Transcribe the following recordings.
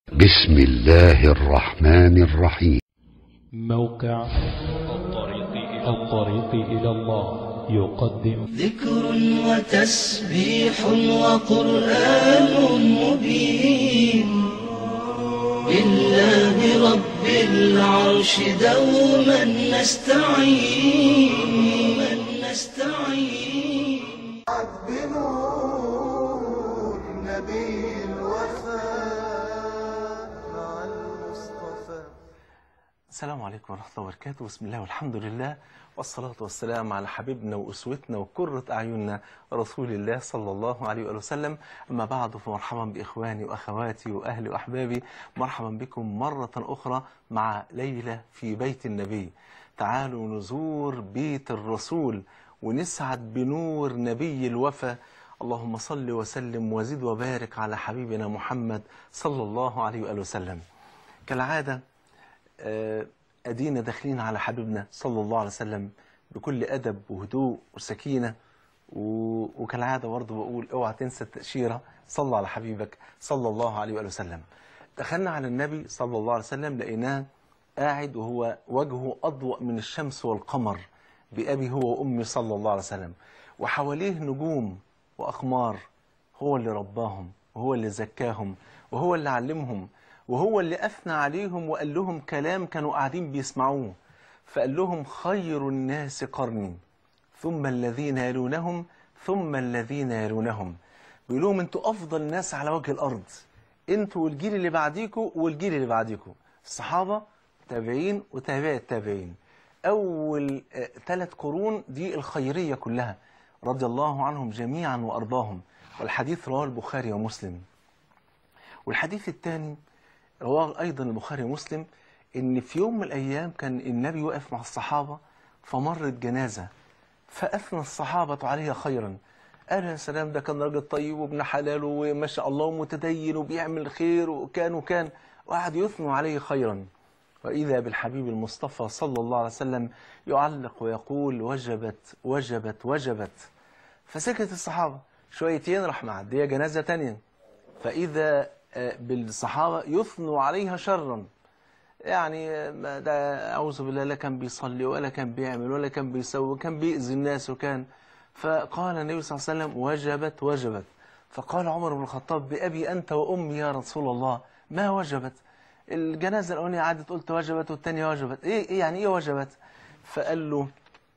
بسم الله الرحمن الرحيم موقع الطريق إلى, الطريق إلى الله يقدم ذكر وتسبيح وقرآن مبين لله رب العرش دوما نستعين نستعين بنور نبي الوفاء مع المصطفى السلام عليكم ورحمة الله وبركاته بسم الله والحمد لله والصلاة والسلام على حبيبنا وأسوتنا وقرة أعيننا رسول الله صلى الله عليه وآله وسلم أما بعد فمرحبا بإخواني وأخواتي وأهلي وأحبابي مرحبا بكم مرة أخرى مع ليلة في بيت النبي تعالوا نزور بيت الرسول ونسعد بنور نبي الوفا اللهم صل وسلم وزد وبارك على حبيبنا محمد صلى الله عليه وآله وسلم كالعادة آه، أدينا داخلين على حبيبنا صلى الله عليه وسلم بكل أدب وهدوء وسكينة و- وكالعادة برضه بقول اوعى تنسى التأشيرة صلى على حبيبك صلى الله عليه وآله وسلم دخلنا على النبي صلى الله عليه وسلم لقيناه قاعد وهو وجهه أضوأ من الشمس والقمر بأبي هو وأمي صلى الله عليه وسلم وحواليه نجوم وأقمار هو اللي رباهم وهو اللي زكاهم وهو اللي علمهم وهو اللي أثنى عليهم وقال لهم كلام كانوا قاعدين بيسمعوه فقال لهم خير الناس قرني ثم الذين يلونهم ثم الذين يلونهم بيقول لهم انتوا أفضل ناس على وجه الأرض انتوا والجيل اللي بعديكوا والجيل اللي بعديكوا الصحابة تابعين وتابع التابعين أول ثلاث قرون دي الخيرية كلها رضي الله عنهم جميعا وأرضاهم والحديث رواه البخاري ومسلم والحديث الثاني رواه أيضا البخاري ومسلم إن في يوم من الأيام كان النبي واقف مع الصحابة فمرت جنازة فأثنى الصحابة عليها خيرا قال يا سلام ده كان راجل طيب وابن حلال وما شاء الله متدين وبيعمل خير وكان وكان وقعد يثنوا عليه خيرا وإذا بالحبيب المصطفى صلى الله عليه وسلم يعلق ويقول وجبت وجبت وجبت فسكت الصحابة شويتين راح معدية جنازة تانية فإذا آه، بالصحابة يثنوا عليها شرا يعني آه، ما ده أعوذ بالله لا كان بيصلي ولا كان بيعمل ولا كان بيسوي كان بيأذي الناس وكان فقال النبي صلى الله عليه وسلم وجبت وجبت فقال عمر بن الخطاب بأبي أنت وأمي يا رسول الله ما وجبت الجنازة الأولانية قعدت قلت وجبت والثانية وجبت إيه, إيه يعني إيه وجبت فقال له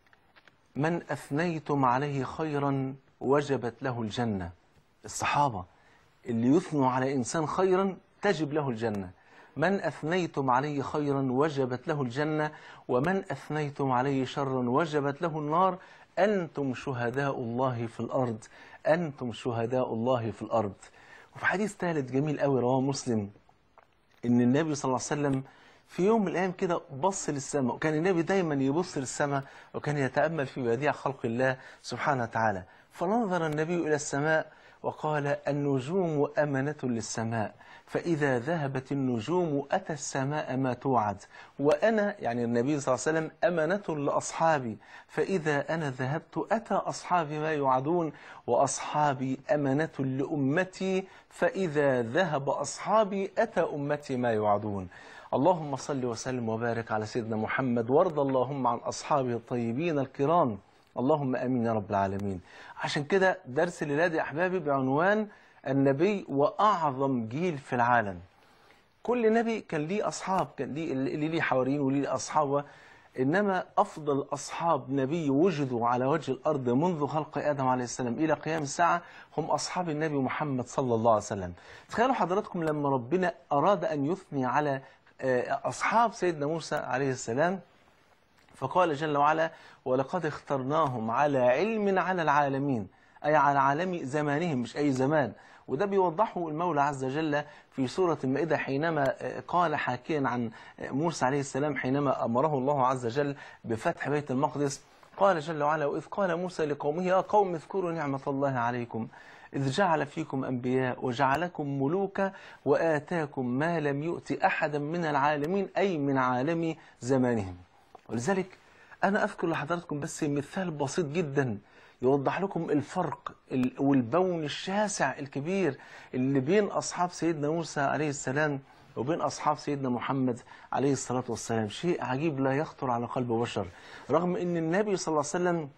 من أثنيتم عليه خيرا وجبت له الجنة الصحابة اللي يثنوا على إنسان خيرا تجب له الجنة من أثنيتم عليه خيرا وجبت له الجنة ومن أثنيتم عليه شرا وجبت له النار أنتم شهداء الله في الأرض أنتم شهداء الله في الأرض وفي حديث ثالث جميل قوي رواه مسلم ان النبي صلى الله عليه وسلم في يوم من الايام كده بص للسماء وكان النبي دايما يبص للسماء وكان يتامل في بديع خلق الله سبحانه وتعالى فنظر النبي الى السماء وقال النجوم امنه للسماء فاذا ذهبت النجوم اتى السماء ما توعد وانا يعني النبي صلى الله عليه وسلم امانه لاصحابي فاذا انا ذهبت اتى اصحابي ما يوعدون واصحابي امانه لامتي فاذا ذهب اصحابي اتى امتي ما يوعدون اللهم صل وسلم وبارك على سيدنا محمد وارض اللهم عن اصحابه الطيبين الكرام اللهم امين يا رب العالمين عشان كده درس الليله يا احبابي بعنوان النبي واعظم جيل في العالم كل نبي كان ليه أصحاب كان ليه اللي ليه حواريين وليه أصحاب إنما أفضل أصحاب نبي وجدوا على وجه الأرض منذ خلق آدم عليه السلام إلى قيام الساعة هم أصحاب النبي محمد صلى الله عليه وسلم تخيلوا حضراتكم لما ربنا أراد أن يثني على آه، أصحاب سيدنا موسى عليه السلام فقال جل وعلا ولقد اخترناهم على علم على العالمين أي على عالم زمانهم مش أي زمان وده بيوضحه المولى عز وجل في سورة المائدة حينما آه، قال حاكيا عن آه، موسى عليه السلام حينما أمره الله عز وجل بفتح بيت المقدس قال جل وعلا وإذ قال موسى لقومه يا قوم اذكروا نعمة الله عليكم إذ جعل فيكم أنبياء وجعلكم ملوكا وآتاكم ما لم يؤت أحدا من العالمين أي من عالم زمانهم ولذلك أنا أذكر لحضراتكم بس مثال بسيط جدا يوضح لكم الفرق ال- والبون الشاسع الكبير اللي بين أصحاب سيدنا موسى عليه السلام وبين أصحاب سيدنا محمد عليه الصلاة والسلام شيء عجيب لا يخطر على قلب بشر رغم أن النبي صلى الله عليه وسلم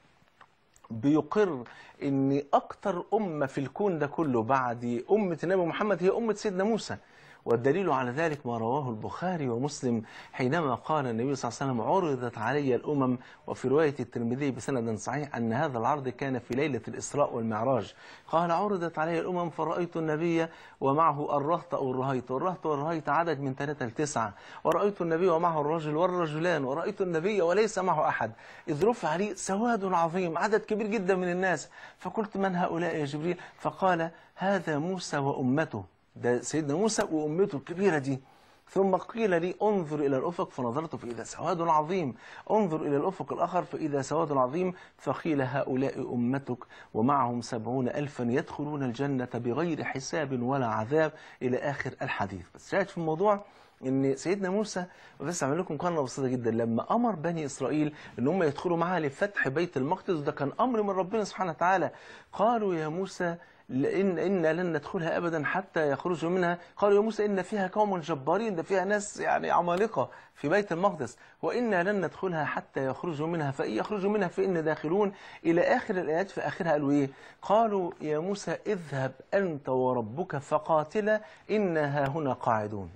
بيقر ان اكتر امه في الكون ده كله بعد امه النبي محمد هي امه سيدنا موسى والدليل على ذلك ما رواه البخاري ومسلم حينما قال النبي صلى الله عليه وسلم عرضت علي الامم وفي روايه الترمذي بسند صحيح ان هذا العرض كان في ليله الاسراء والمعراج قال عرضت علي الامم فرايت النبي ومعه الرهط او الرهيط والرهط والرهيط عدد من ثلاثه لتسعه ورايت النبي ومعه الرجل والرجلان ورايت النبي وليس معه احد اذ رفع لي سواد عظيم عدد كبير جدا من الناس فقلت من هؤلاء يا جبريل فقال هذا موسى وامته ده سيدنا موسى وامته الكبيره دي ثم قيل لي انظر إلى الأفق فنظرت فإذا سواد عظيم انظر إلى الأفق الآخر فإذا سواد عظيم فقيل هؤلاء أمتك ومعهم سبعون ألفا يدخلون الجنة بغير حساب ولا عذاب إلى آخر الحديث بس شاهد في الموضوع ان سيدنا موسى بس اعمل لكم قرنه بسيطه جدا لما امر بني اسرائيل ان هم يدخلوا معاه لفتح بيت المقدس ده كان امر من ربنا سبحانه وتعالى قالوا يا موسى لان إنا لن ندخلها ابدا حتى يخرجوا منها قالوا يا موسى ان فيها قوم جبارين ده فيها ناس يعني عمالقه في بيت المقدس وانا لن ندخلها حتى يخرجوا منها فان يخرجوا منها فان داخلون الى اخر الايات في اخرها قالوا ايه قالوا يا موسى اذهب انت وربك فقاتلا انا ها هنا قاعدون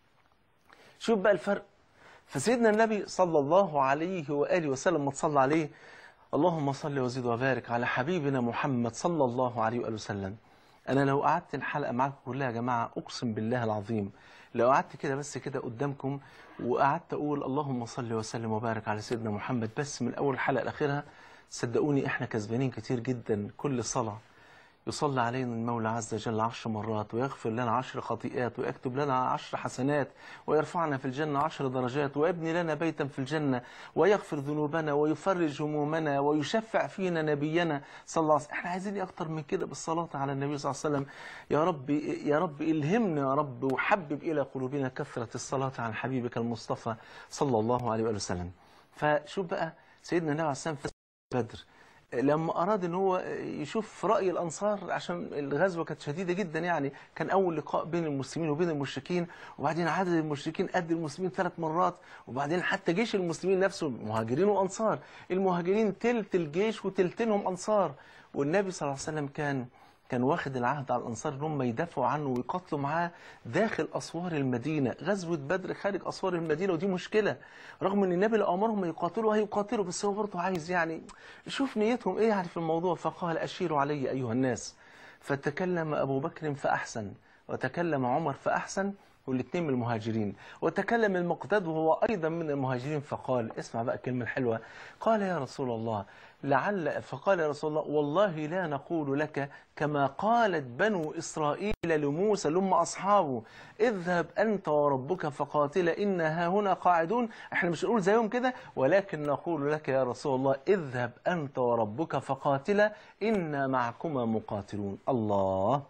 شوف بقى الفرق فسيدنا النبي صلى الله عليه وآله وسلم ما تصلى عليه اللهم صل وزد وبارك على حبيبنا محمد صلى الله عليه وآله وسلم أنا لو قعدت الحلقة معاكم كلها يا جماعة أقسم بالله العظيم لو قعدت كده بس كده قدامكم وقعدت أقول اللهم صل وسلم وبارك على سيدنا محمد بس من أول حلقة لآخرها صدقوني إحنا كسبانين كتير جدا كل صلاة يصلي علينا المولى عز وجل عشر مرات ويغفر لنا عشر خطيئات ويكتب لنا عشر حسنات ويرفعنا في الجنة عشر درجات ويبني لنا بيتا في الجنة ويغفر ذنوبنا ويفرج همومنا ويشفع فينا نبينا صلى الله عليه وسلم احنا عايزين إيه اكتر من كده بالصلاة على النبي صلى الله عليه وسلم يا رب يا رب الهمنا يا رب وحبب إلى قلوبنا كثرة الصلاة على حبيبك المصطفى صلى الله عليه وآله وسلم فشوف بقى سيدنا النبي عليه الصلاة والسلام في بدر لما أراد أن هو يشوف رأي الأنصار عشان الغزوة كانت شديدة جدا يعني كان أول لقاء بين المسلمين وبين المشركين وبعدين عدد المشركين قد المسلمين ثلاث مرات وبعدين حتى جيش المسلمين نفسه مهاجرين وأنصار المهاجرين تلت الجيش وتلتينهم أنصار والنبي صلى الله عليه وسلم كان كان واخد العهد على الأنصار ان هم يدافعوا عنه ويقاتلوا معاه داخل أسوار المدينة غزوة بدر خارج أسوار المدينة ودي مشكلة رغم ان النبي لو أمرهم يقاتلوا هيقاتلوا بس هو برضه عايز يعني شوف نيتهم ايه يعني في الموضوع فقال أشيروا علي أيها الناس فتكلم أبو بكر فأحسن وتكلم عمر فأحسن والاثنين من المهاجرين وتكلم المقداد وهو أيضا من المهاجرين فقال اسمع بقى كلمة حلوة قال يا رسول الله لعل فقال يا رسول الله والله لا نقول لك كما قالت بنو إسرائيل لموسى لما أصحابه اذهب أنت وربك فقاتل إنا ها هنا قاعدون احنا مش نقول زيهم كده ولكن نقول لك يا رسول الله اذهب أنت وربك فقاتل إنا معكما مقاتلون الله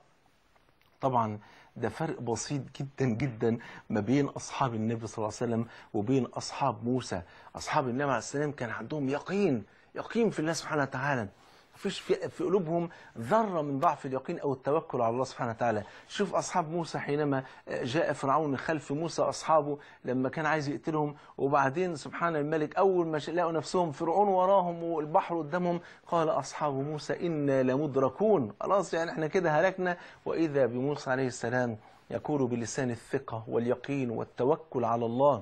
طبعا ده فرق بسيط جدا جدا ما بين أصحاب النبي صلى الله عليه وسلم وبين أصحاب موسى أصحاب النبي عليه السلام كان عندهم يقين يقين في الله سبحانه وتعالى مفيش في, في قلوبهم ذرة من ضعف اليقين أو التوكل على الله سبحانه وتعالى شوف أصحاب موسى حينما جاء فرعون خلف موسى أصحابه لما كان عايز يقتلهم وبعدين سبحان الملك أول ما لقوا نفسهم فرعون وراهم والبحر قدامهم قال أصحاب موسى إنا لمدركون خلاص يعني احنا كده هلكنا وإذا بموسى عليه السلام يقول بلسان الثقة واليقين والتوكل على الله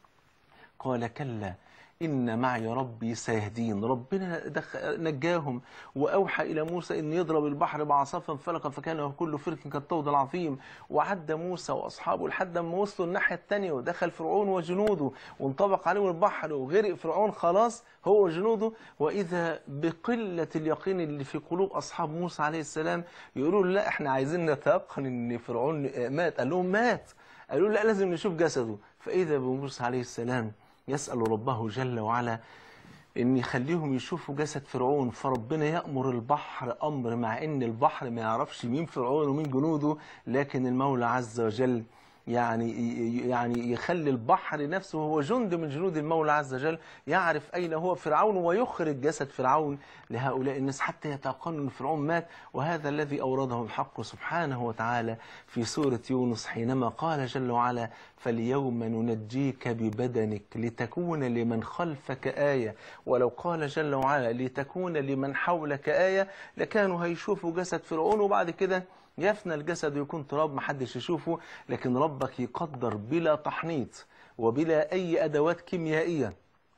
قال كلا إن معي ربي سيهدين ربنا دخ... نجاهم وأوحى إلى موسى أن يضرب البحر بعصا فانفلق فكان كل فرق كالطود العظيم وعد موسى وأصحابه لحد ما وصلوا الناحية الثانية ودخل فرعون وجنوده وانطبق عليهم البحر وغرق فرعون خلاص هو وجنوده وإذا بقلة اليقين اللي في قلوب أصحاب موسى عليه السلام يقولوا لا احنا عايزين نتيقن أن فرعون مات قال لهم مات قالوا لا لازم نشوف جسده فإذا بموسى عليه السلام يسأل ربه جل وعلا ان يخليهم يشوفوا جسد فرعون فربنا يأمر البحر أمر مع ان البحر ما يعرفش مين فرعون ومين جنوده لكن المولى عز وجل يعني يعني يخلي البحر نفسه هو جند من جنود المولى عز وجل يعرف أين هو فرعون ويخرج جسد فرعون لهؤلاء الناس حتى يتيقنوا أن فرعون مات وهذا الذي أورده الحق سبحانه وتعالى في سورة يونس حينما قال جل وعلا فاليوم ننجيك ببدنك لتكون لمن خلفك آية ولو قال جل وعلا لتكون لمن حولك آية لكانوا هيشوفوا جسد فرعون وبعد كده يفنى الجسد ويكون تراب محدش يشوفه لكن ربك يقدر بلا تحنيط وبلا أي أدوات كيميائية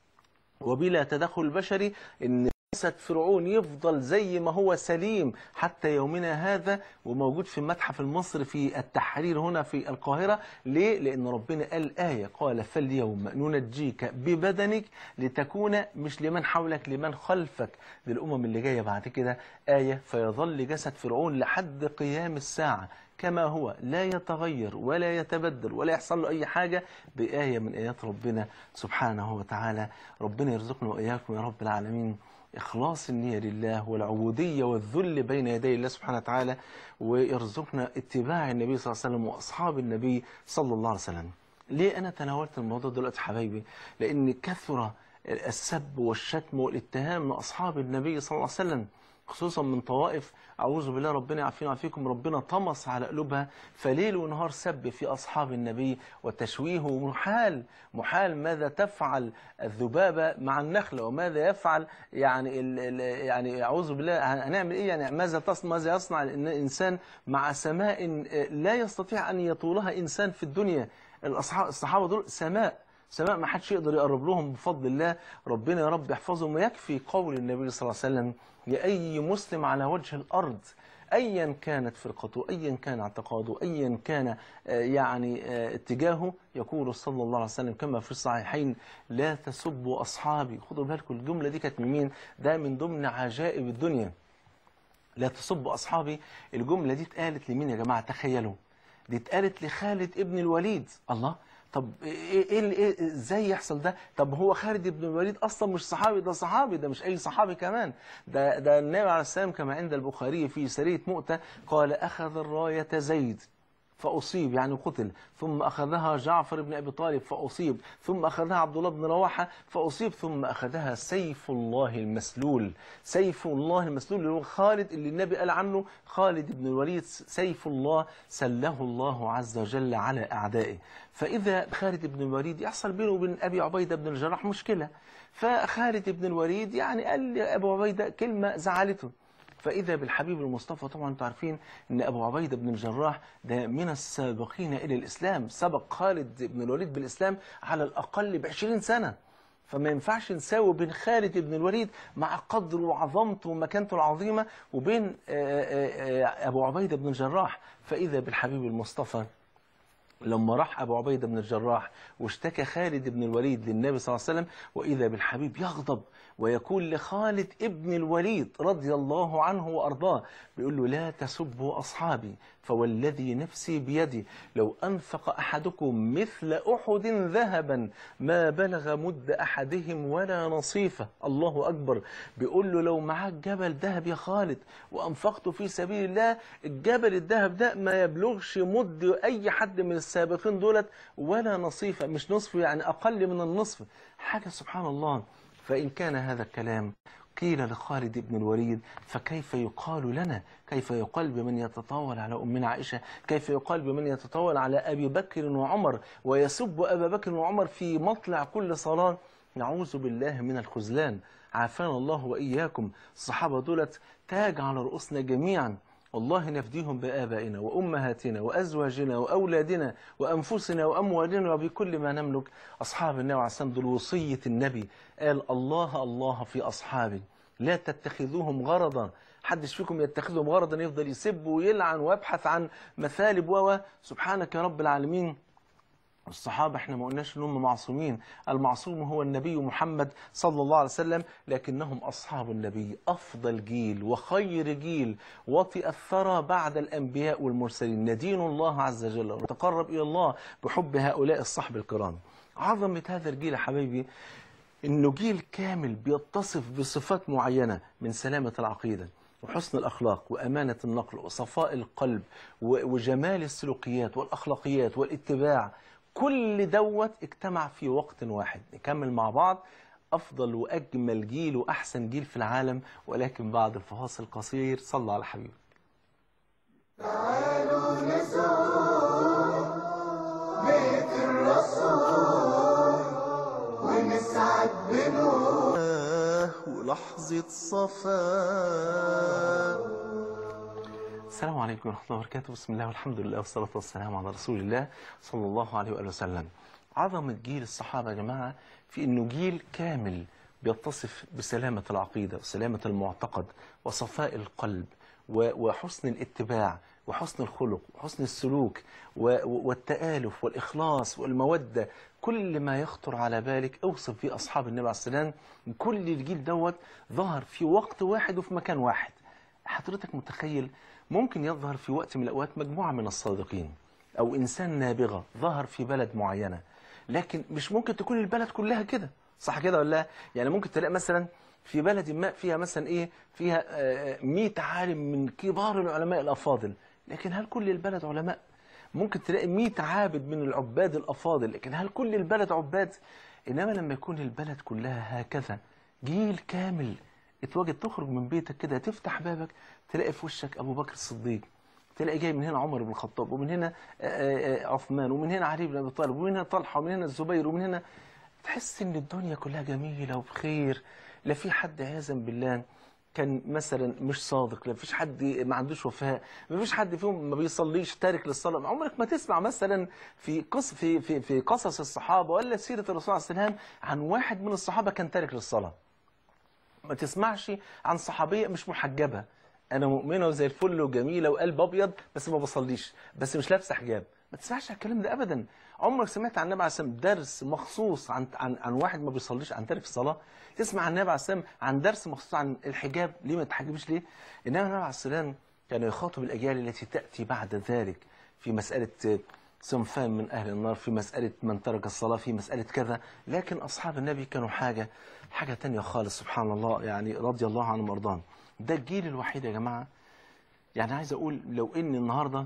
وبلا تدخل بشري ان جسد فرعون يفضل زي ما هو سليم حتى يومنا هذا وموجود في المتحف المصري في التحرير هنا في القاهرة ليه؟ لأن ربنا قال آية قال فاليوم ننجيك ببدنك لتكون مش لمن حولك لمن خلفك للأمم اللي جاية بعد كده آية فيظل جسد فرعون لحد قيام الساعة كما هو لا يتغير ولا يتبدل ولا يحصل له أي حاجة بآية من آيات ربنا سبحانه وتعالى ربنا يرزقنا وإياكم يا رب العالمين إخلاص النية لله والعبودية والذل بين يدي الله سبحانه وتعالى ويرزقنا اتباع النبي صلى الله عليه وسلم وأصحاب النبي صلى الله عليه وسلم ليه أنا تناولت الموضوع دلوقتي حبايبي لأن كثر السب والشتم والاتهام من أصحاب النبي صلى الله عليه وسلم خصوصا من طوائف أعوذ بالله ربنا يعافينا ويعافيكم ربنا طمس على قلوبها فليل ونهار سب في أصحاب النبي وتشويه محال محال ماذا تفعل الذبابة مع النخلة وماذا يفعل يعني ال ال يعني أعوذ بالله هنعمل إيه يعني ماذا تصنع ماذا يصنع الإنسان مع سماء لا يستطيع أن يطولها إنسان في الدنيا الأصحاب الصحابة دول سماء سماء ما حدش يقدر يقرب لهم بفضل الله ربنا يا رب يحفظهم ويكفي قول النبي صلى الله عليه وسلم لأي مسلم على وجه الأرض أيا كانت فرقته أيا كان اعتقاده أيا كان آه، يعني آه، اتجاهه يقول صلى الله عليه وسلم كما في الصحيحين لا تسبوا أصحابي خدوا بالكم الجملة دي كانت من مين ده من ضمن عجائب الدنيا لا تسبوا أصحابي الجملة دي اتقالت لمين يا جماعة تخيلوا دي اتقالت لخالد ابن الوليد الله طب ايه ايه ايه ازاي يحصل ده طب هو خالد بن الوليد اصلا مش صحابي ده صحابي ده مش اي صحابي كمان ده ده النبي عليه السلام كما عند البخاري في سريه مؤتة قال اخذ الرايه زيد فأصيب يعني قتل ثم أخذها جعفر بن أبي طالب فأصيب ثم أخذها عبد الله بن رواحة فأصيب ثم أخذها سيف الله المسلول سيف الله المسلول اللي هو خالد اللي النبي قال عنه خالد بن الوليد سيف الله سله الله عز وجل على أعدائه فإذا خالد بن الوليد يحصل بينه وبين أبي عبيدة بن الجراح مشكلة فخالد بن الوليد يعني قال لأبو عبيدة كلمة زعلته فإذا بالحبيب المصطفى طبعا انتم عارفين أن أبو عبيدة بن الجراح ده من السابقين إلى الإسلام سبق خالد بن الوليد بالإسلام على الأقل بعشرين سنة فما ينفعش نساوي بين خالد بن الوليد مع قدره وعظمته ومكانته العظيمة وبين آه، آه، آه، أبو عبيدة بن الجراح فإذا بالحبيب المصطفى لما راح أبو عبيدة بن الجراح واشتكى خالد بن الوليد للنبي صلى الله عليه وسلم وإذا بالحبيب يغضب ويقول لخالد ابن الوليد رضي الله عنه وأرضاه بيقول له لا تسبوا أصحابي فوالذي نفسي بيدي لو أنفق أحدكم مثل أحد ذهبا ما بلغ مد أحدهم ولا نصيفه الله أكبر بيقول له لو معاك جبل ذهب يا خالد وأنفقته في سبيل الله الجبل الذهب ده ما يبلغش مد أي حد من السابقين دولت ولا نصيفه مش نصف يعني أقل من النصف حاجة سبحان الله فإن كان هذا الكلام قيل لخالد بن الوليد فكيف يقال لنا كيف يقال بمن يتطاول على أمنا عائشة كيف يقال بمن يتطاول على أبي بكر وعمر ويسب أبا بكر وعمر في مطلع كل صلاة نعوذ بالله من الخذلان عافانا الله وإياكم الصحابة دولت تاج على رؤوسنا جميعا والله نفديهم بآبائنا وأمهاتنا وأزواجنا وأولادنا وأنفسنا وأموالنا وبكل ما نملك أصحاب النبي عليه السلام دول وصية النبي قال الله الله في أصحابي لا تتخذوهم غرضا حدش فيكم يتخذهم غرضا يفضل يسب ويلعن ويبحث عن مثالب و سبحانك يا رب العالمين الصحابة احنا ما قلناش ان هم معصومين المعصوم هو النبي محمد صلى الله عليه وسلم لكنهم أصحاب النبي أفضل جيل وخير جيل وطئ الثرى بعد الأنبياء والمرسلين ندين الله عز وجل ونتقرب إلى الله بحب هؤلاء الصحب الكرام عظمة هذا الجيل يا حبايبي انه جيل كامل بيتصف بصفات معينة من سلامة العقيدة وحسن الأخلاق وأمانة النقل وصفاء القلب و- وجمال السلوكيات والأخلاقيات والاتباع كل دوت اجتمع في وقت واحد نكمل مع بعض أفضل وأجمل جيل وأحسن جيل في العالم ولكن بعد الفاصل قصير صلى على حبيبه ولحظة صفاء السلام عليكم ورحمة الله وبركاته بسم الله والحمد لله والصلاة والسلام على رسول الله صلى الله عليه وآله وسلم عظمة جيل الصحابة يا جماعة في أنه جيل كامل بيتصف بسلامة العقيدة وسلامة المعتقد وصفاء القلب و- وحسن الاتباع وحسن الخلق وحسن السلوك و- و- والتآلف والإخلاص والمودة كل ما يخطر على بالك اوصف فيه أصحاب النبي عليه السلام كل الجيل دوت ظهر في وقت واحد وفي مكان واحد حضرتك متخيل ممكن يظهر في وقت من الأوقات مجموعة من الصادقين أو إنسان نابغة ظهر في بلد معينة لكن مش ممكن تكون البلد كلها كده صح كده ولا لا؟ يعني ممكن تلاقي مثلا في بلد ما فيها مثلا إيه فيها آه، 100 عالم من كبار العلماء الأفاضل لكن هل كل البلد علماء؟ ممكن تلاقي 100 عابد من العباد الأفاضل لكن هل كل البلد عباد؟ إنما لما يكون البلد كلها هكذا جيل كامل اتواجد تخرج من بيتك كده تفتح بابك تلاقي في وشك ابو بكر الصديق تلاقي جاي من هنا عمر بن الخطاب ومن هنا آه، آه، عثمان ومن هنا علي بن ابي طالب ومن هنا طلحه ومن هنا الزبير ومن هنا تحس ان الدنيا كلها جميله وبخير لا في حد عياذا بالله كان مثلا مش صادق لا فيش حد ما عندوش وفاء ما فيش حد فيهم ما بيصليش تارك للصلاه عمرك ما تسمع مثلا في قص في في في قصص الصحابه ولا سيره الرسول صلى الله عليه وسلم عن واحد من الصحابه كان تارك للصلاه ما تسمعش عن صحابيه مش محجبه انا مؤمنه وزي الفل وجميله وقلب ابيض بس ما بصليش بس مش لابسه حجاب ما تسمعش الكلام ده ابدا عمرك سمعت عن النبي عليه الصلاه والسلام درس مخصوص عن عن عن واحد ما بيصليش عن تارك الصلاه تسمع عن النبي عليه الصلاه والسلام عن درس مخصوص عن الحجاب ليه ما تحجبش ليه انما النبي عليه السلام كان يخاطب الاجيال التي تاتي بعد ذلك في مساله صنفان من أهل النار في مسألة من ترك الصلاة في مسألة كذا لكن أصحاب النبي كانوا حاجة حاجة تانية خالص سبحان الله يعني رضي الله عنهم وارضاهم ده الجيل الوحيد يا جماعة يعني عايز أقول لو إن النهاردة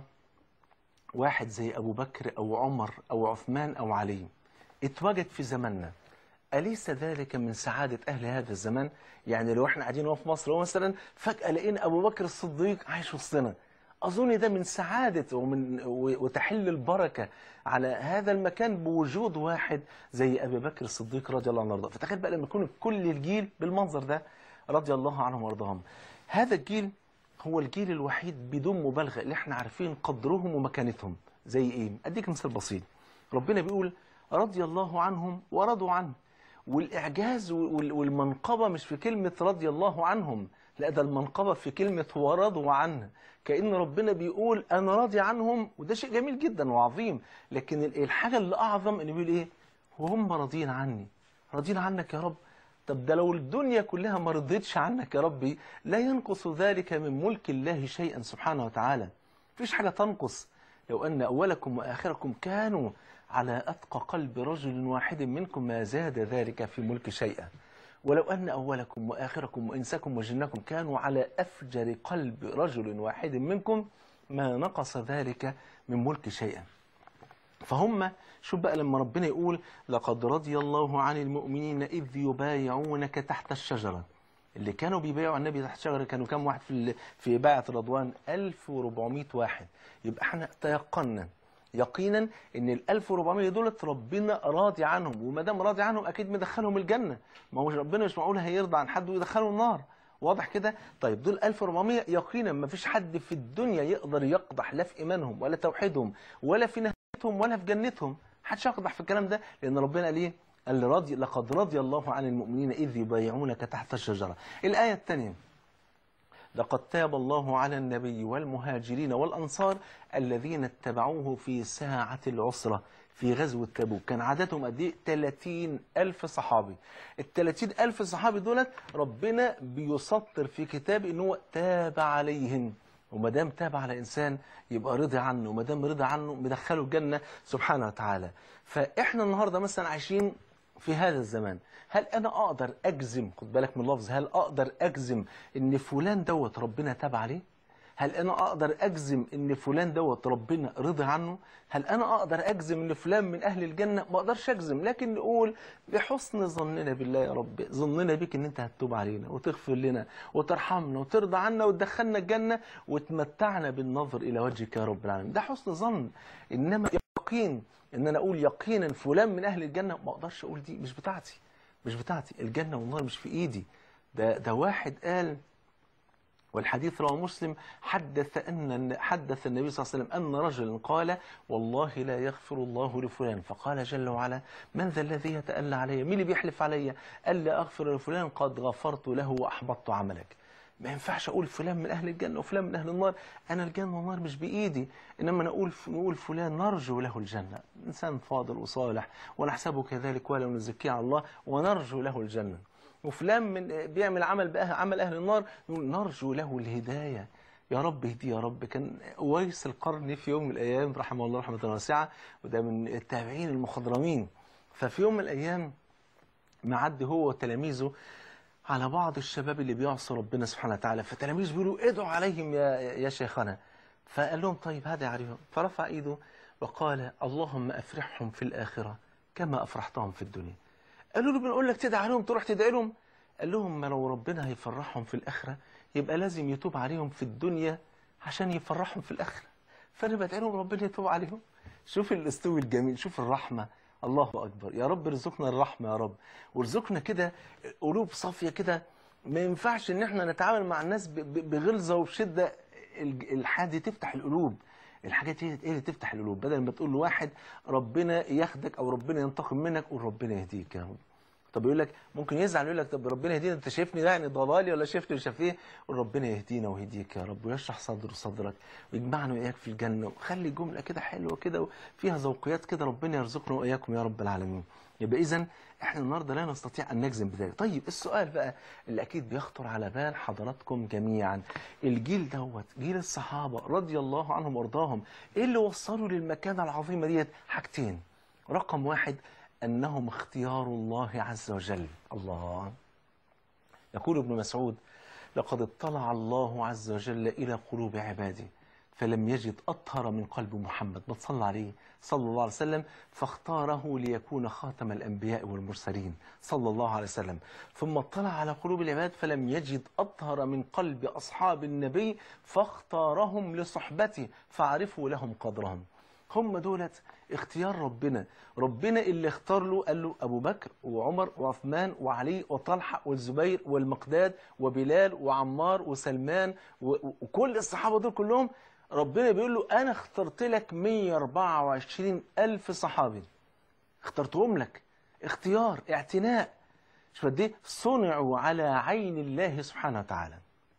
واحد زي أبو بكر أو عمر أو عثمان أو علي اتوجد في زماننا أليس ذلك من سعادة أهل هذا الزمان يعني لو احنا قاعدين هو في مصر هو مثلا فجأة لقينا أبو بكر الصديق عايش وسطنا أظن ده من سعادة ومن وتحل البركة على هذا المكان بوجود واحد زي أبي بكر الصديق رضي الله عنه وارضاه فتخيل بقى لما يكون كل الجيل بالمنظر ده رضي الله عنهم وارضاهم هذا الجيل هو الجيل الوحيد بدون مبالغة اللي احنا عارفين قدرهم ومكانتهم زي ايه اديك مثال بسيط ربنا بيقول رضي الله عنهم ورضوا عنه والإعجاز وال- والمنقبة مش في كلمة رضي الله عنهم لا ده المنقبة في كلمة ورضوا عنه كأن ربنا بيقول أنا راضي عنهم وده شيء جميل جدا وعظيم لكن ال- الحاجة اللي أعظم إنه بيقول إيه وهم راضين عني راضين عنك يا رب طب ده لو الدنيا كلها ما رضيتش عنك يا ربي لا ينقص ذلك من ملك الله شيئا سبحانه وتعالى مفيش حاجة تنقص لو أن أولكم وآخركم كانوا على أتقى قلب رجل واحد منكم ما زاد ذلك في ملك شيئا ولو أن أولكم وآخركم وإنسكم وجنكم كانوا على أفجر قلب رجل واحد منكم ما نقص ذلك من ملك شيئا فهم شوف بقى لما ربنا يقول لقد رضي الله عن المؤمنين إذ يبايعونك تحت الشجرة اللي كانوا بيبايعوا النبي تحت الشجرة كانوا كام واحد في ال- في بايعة رضوان 1400 واحد يبقى احنا تيقنا يقينا ان ال 1400 دولت ربنا راضي عنهم وما دام راضي عنهم اكيد مدخلهم الجنه ما هو ربنا مش معقول هيرضى عن حد ويدخله النار واضح كده طيب دول 1400 يقينا ما فيش حد في الدنيا يقدر يقدح لا في ايمانهم ولا توحيدهم ولا في نهايتهم ولا في جنتهم محدش يقدح في الكلام ده لان ربنا قال ايه قال رضي لقد رضي الله عن المؤمنين اذ يبايعونك تحت الشجره الايه الثانيه لقد تاب الله على النبي والمهاجرين والأنصار الذين اتبعوه في ساعة العسرة في غزوة تبوك كان عددهم قد ايه 30 ألف صحابي ال 30 ألف صحابي دولت ربنا بيسطر في كتابه إن هو تاب عليهم وما دام تاب على إنسان يبقى رضي عنه وما دام رضي عنه مدخله الجنة سبحانه وتعالى فإحنا النهاردة مثلا عايشين في هذا الزمان هل انا اقدر اجزم خد بالك من اللفظ هل اقدر اجزم ان فلان دوت ربنا تاب عليه هل انا اقدر اجزم ان فلان دوت ربنا رضي عنه هل انا اقدر اجزم ان فلان من اهل الجنه ما اقدرش اجزم لكن نقول بحسن ظننا بالله يا رب ظننا بيك ان انت هتتوب علينا وتغفر لنا وترحمنا وترضى عنا وتدخلنا الجنه وتمتعنا بالنظر الى وجهك يا رب العالمين ده حسن ظن انما يقين ان انا اقول يقينا فلان من اهل الجنه ما اقدرش اقول دي مش بتاعتي مش بتاعتي الجنه والنار مش في ايدي ده ده واحد قال والحديث رواه مسلم حدث أن حدث النبي صلى الله عليه وسلم أن رجلا قال والله لا يغفر الله لفلان فقال جل وعلا من ذا الذي يتألى علي مين اللي بيحلف علي قال لا أغفر لفلان قد غفرت له وأحبطت عملك ما ينفعش أقول فلان من أهل الجنة وفلان من أهل النار أنا الجنة والنار مش بإيدي إنما نقول نقول فلان نرجو له الجنة إنسان فاضل وصالح ونحسبه كذلك ولا نزكيه على الله ونرجو له الجنة وفلان من بيعمل عمل بقى عمل اهل النار نقول نرجو له الهدايه يا رب اهدي يا رب كان اويس القرن في يوم من الايام رحمه الله رحمه واسعه وده من التابعين المخضرمين ففي يوم من الايام معدي هو وتلاميذه على بعض الشباب اللي بيعصوا ربنا سبحانه وتعالى فتلاميذ بيقولوا ادعوا عليهم يا يا شيخنا فقال لهم طيب هذا عليهم فرفع ايده وقال اللهم افرحهم في الاخره كما افرحتهم في الدنيا قالوا له بنقول لك تدعي عليهم تروح تدعي لهم قال لهم ما لو ربنا هيفرحهم في الآخرة يبقى لازم يتوب عليهم في الدنيا عشان يفرحهم في الآخرة فأنا بدعي لهم ربنا يتوب عليهم شوف الأسلوب الجميل شوف الرحمة الله أكبر يا رب ارزقنا الرحمة يا رب وارزقنا كده قلوب صافية كده ما ينفعش ان احنا نتعامل مع الناس ب- ب- بغلظة وبشدة الج- الحاجة دي تفتح القلوب الحاجات هي اللي تفتح القلوب بدل ما تقول لواحد ربنا ياخدك او ربنا ينتقم منك قول ربنا يهديك يا رب طب يقول لك ممكن يزعل يقول لك طب ربنا يهدينا انت شايفني يعني ضلالي ولا شايفني مش عارف ايه قول ربنا يهدينا ويهديك يا رب ويشرح صدر صدرك ويجمعنا واياك في الجنه وخلي جمله كده حلوه كده وفيها ذوقيات كده ربنا يرزقنا واياكم يا رب العالمين يبقى اذا احنا النهارده لا نستطيع ان نجزم بذلك طيب السؤال بقى اللي اكيد بيخطر على بال حضراتكم جميعا الجيل دوت جيل الصحابه رضي الله عنهم وارضاهم ايه اللي وصلوا للمكانه العظيمه ديت حاجتين رقم واحد انهم اختيار الله عز وجل الله يقول ابن مسعود لقد اطلع الله عز وجل إلى قلوب عباده فلم يجد أطهر من قلب محمد ما تصلى عليه صلى الله عليه وسلم فاختاره ليكون خاتم الأنبياء والمرسلين صلى الله عليه وسلم ثم اطلع على قلوب العباد فلم يجد أطهر من قلب أصحاب النبي فاختارهم لصحبته فعرفوا لهم قدرهم هم دولت اختيار ربنا ربنا اللي اختار له قال له أبو بكر وعمر وعثمان وعلي وطلحة والزبير والمقداد وبلال وعمار وسلمان و- و- وكل الصحابة دول كلهم ربنا بيقول له أنا اخترت لك 124 ألف صحابي اخترتهم لك اختيار اعتناء شوف قد ايه صنعوا على عين الله سبحانه وتعالى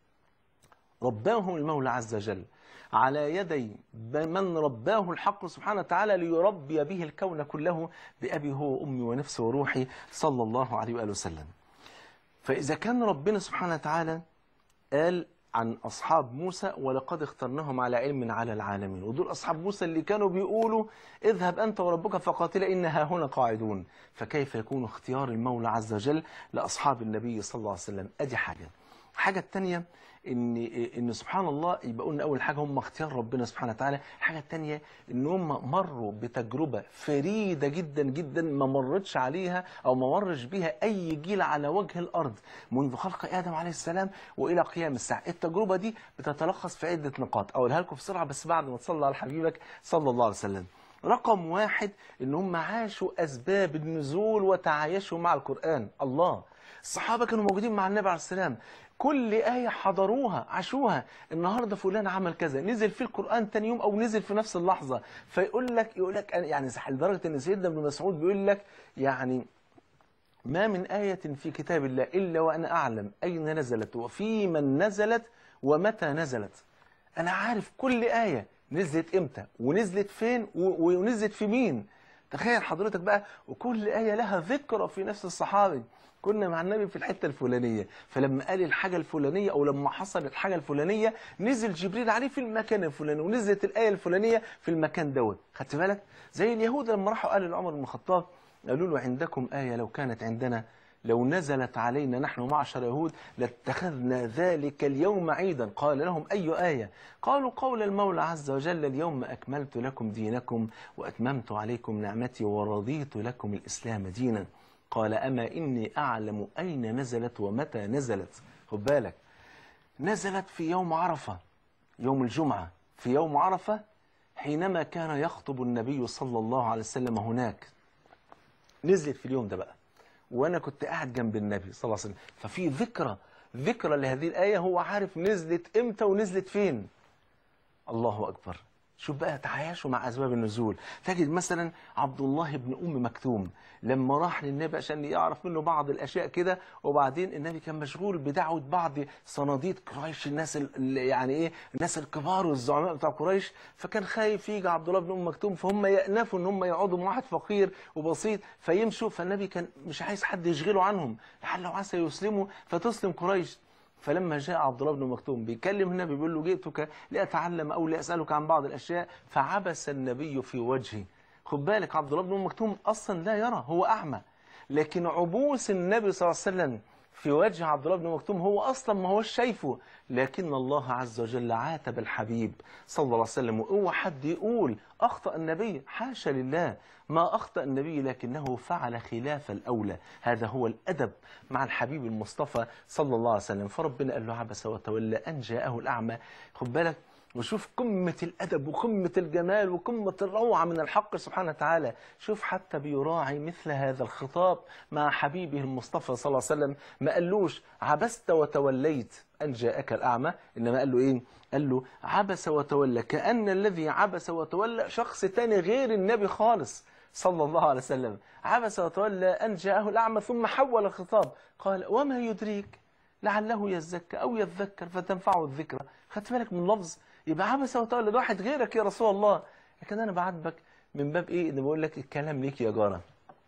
رباهم المولى عز وجل على يدي من رباه الحق سبحانه وتعالى ليربي به الكون كله بأبي هو وأمي ونفسي وروحي صلى الله عليه وآله وسلم فإذا كان ربنا سبحانه وتعالى قال عن أصحاب موسى ولقد اخترناهم على علم على العالمين ودول أصحاب موسى اللي كانوا بيقولوا اذهب أنت وربك فقاتلا إنها هنا قاعدون فكيف يكون اختيار المولى عز وجل لأصحاب النبي صلى الله عليه وسلم أدي حاجة الحاجة الثانية ان ان سبحان الله يبقى قلنا اول حاجه هم اختيار ربنا سبحانه وتعالى الحاجه الثانيه ان هم مروا بتجربه فريده جدا جدا ما مرتش عليها او ما مرش بيها اي جيل على وجه الارض منذ خلق ادم عليه السلام والى قيام الساعه التجربه دي بتتلخص في عده نقاط اقولها لكم بسرعه بس بعد ما تصلي على حبيبك صلى الله عليه وسلم رقم واحد ان هم عاشوا اسباب النزول وتعايشوا مع القران الله الصحابه كانوا موجودين مع النبي عليه السلام كل آية حضروها عاشوها النهاردة فلان عمل كذا نزل في القرآن تاني يوم أو نزل في نفس اللحظة فيقول لك يقول لك يعني لدرجة أن سيدنا ابن مسعود بيقول لك يعني ما من آية في كتاب الله إلا وأنا أعلم أين نزلت وفي من نزلت ومتى نزلت أنا عارف كل آية نزلت إمتى ونزلت فين و- ونزلت في مين تخيل حضرتك بقى وكل آية لها ذكرى في نفس الصحابي كنا مع النبي في الحتة الفلانية فلما قال الحاجة الفلانية أو لما حصل الحاجة الفلانية نزل جبريل عليه في المكان الفلاني ونزلت الآية الفلانية في المكان دوت خدت بالك زي اليهود لما راحوا قالوا لعمر بن الخطاب قالوا له عندكم آية لو كانت عندنا لو نزلت علينا نحن معشر يهود لاتخذنا ذلك اليوم عيدا قال لهم أي آية قالوا قول المولى عز وجل اليوم أكملت لكم دينكم وأتممت عليكم نعمتي ورضيت لكم الإسلام دينا قال أما إني أعلم أين نزلت ومتى نزلت خد بالك نزلت في يوم عرفة يوم الجمعة في يوم عرفة حينما كان يخطب النبي صلى الله عليه وسلم هناك نزلت في اليوم ده بقى وانا كنت قاعد جنب النبي صلى الله عليه وسلم ففي ذكرى ذكرى لهذه الآية هو عارف نزلت امتى ونزلت فين الله أكبر شوف بقى تعايشوا مع أسباب النزول تجد مثلا عبد الله بن أم مكتوم لما راح للنبي عشان يعرف منه بعض الأشياء كده وبعدين النبي كان مشغول بدعوة بعض صناديد قريش الناس ال- يعني إيه الناس الكبار والزعماء بتاع قريش فكان خايف يجي عبد الله بن أم مكتوم فهم يأنفوا إن هم يقعدوا مع واحد فقير وبسيط فيمشوا فالنبي كان مش عايز حد يشغله عنهم لعله عسى يسلموا فتسلم قريش فلما جاء عبد الله بن مكتوم بيكلم النبي بيقول له جئتك لأتعلم أو لأسألك عن بعض الأشياء فعبس النبي في وجهه خد بالك عبد الله بن مكتوم أصلا لا يرى هو أعمى لكن عبوس النبي صلى الله عليه وسلم في وجه عبد الله بن مكتوم هو أصلا ما هوش شايفه لكن الله عز وجل عاتب الحبيب صلى الله عليه وسلم وأوعى حد يقول أخطأ النبي حاشا لله ما أخطأ النبي لكنه فعل خلاف الأولى هذا هو الأدب مع الحبيب المصطفى صلى الله عليه وسلم فربنا قال له عبس وتولى أن جاءه الأعمى خد بالك وشوف قمة الأدب وقمة الجمال وقمة الروعة من الحق سبحانه وتعالى شوف حتى بيراعي مثل هذا الخطاب مع حبيبه المصطفى صلى الله عليه وسلم ما قالوش عبست وتوليت أن جاءك الأعمى إنما قال له إيه قال له عبس وتولى كأن الذي عبس وتولى شخص تاني غير النبي خالص صلى الله عليه وسلم عبس وتولى أن جاءه الأعمى ثم حول الخطاب قال وما يدريك لعله يزكى أو يذكر فتنفعه الذكرى خدت بالك من اللفظ يبقى عبس وتولى ده واحد غيرك يا رسول الله لكن أنا بعاتبك من باب إيه إن بقول لك الكلام ليك يا جارة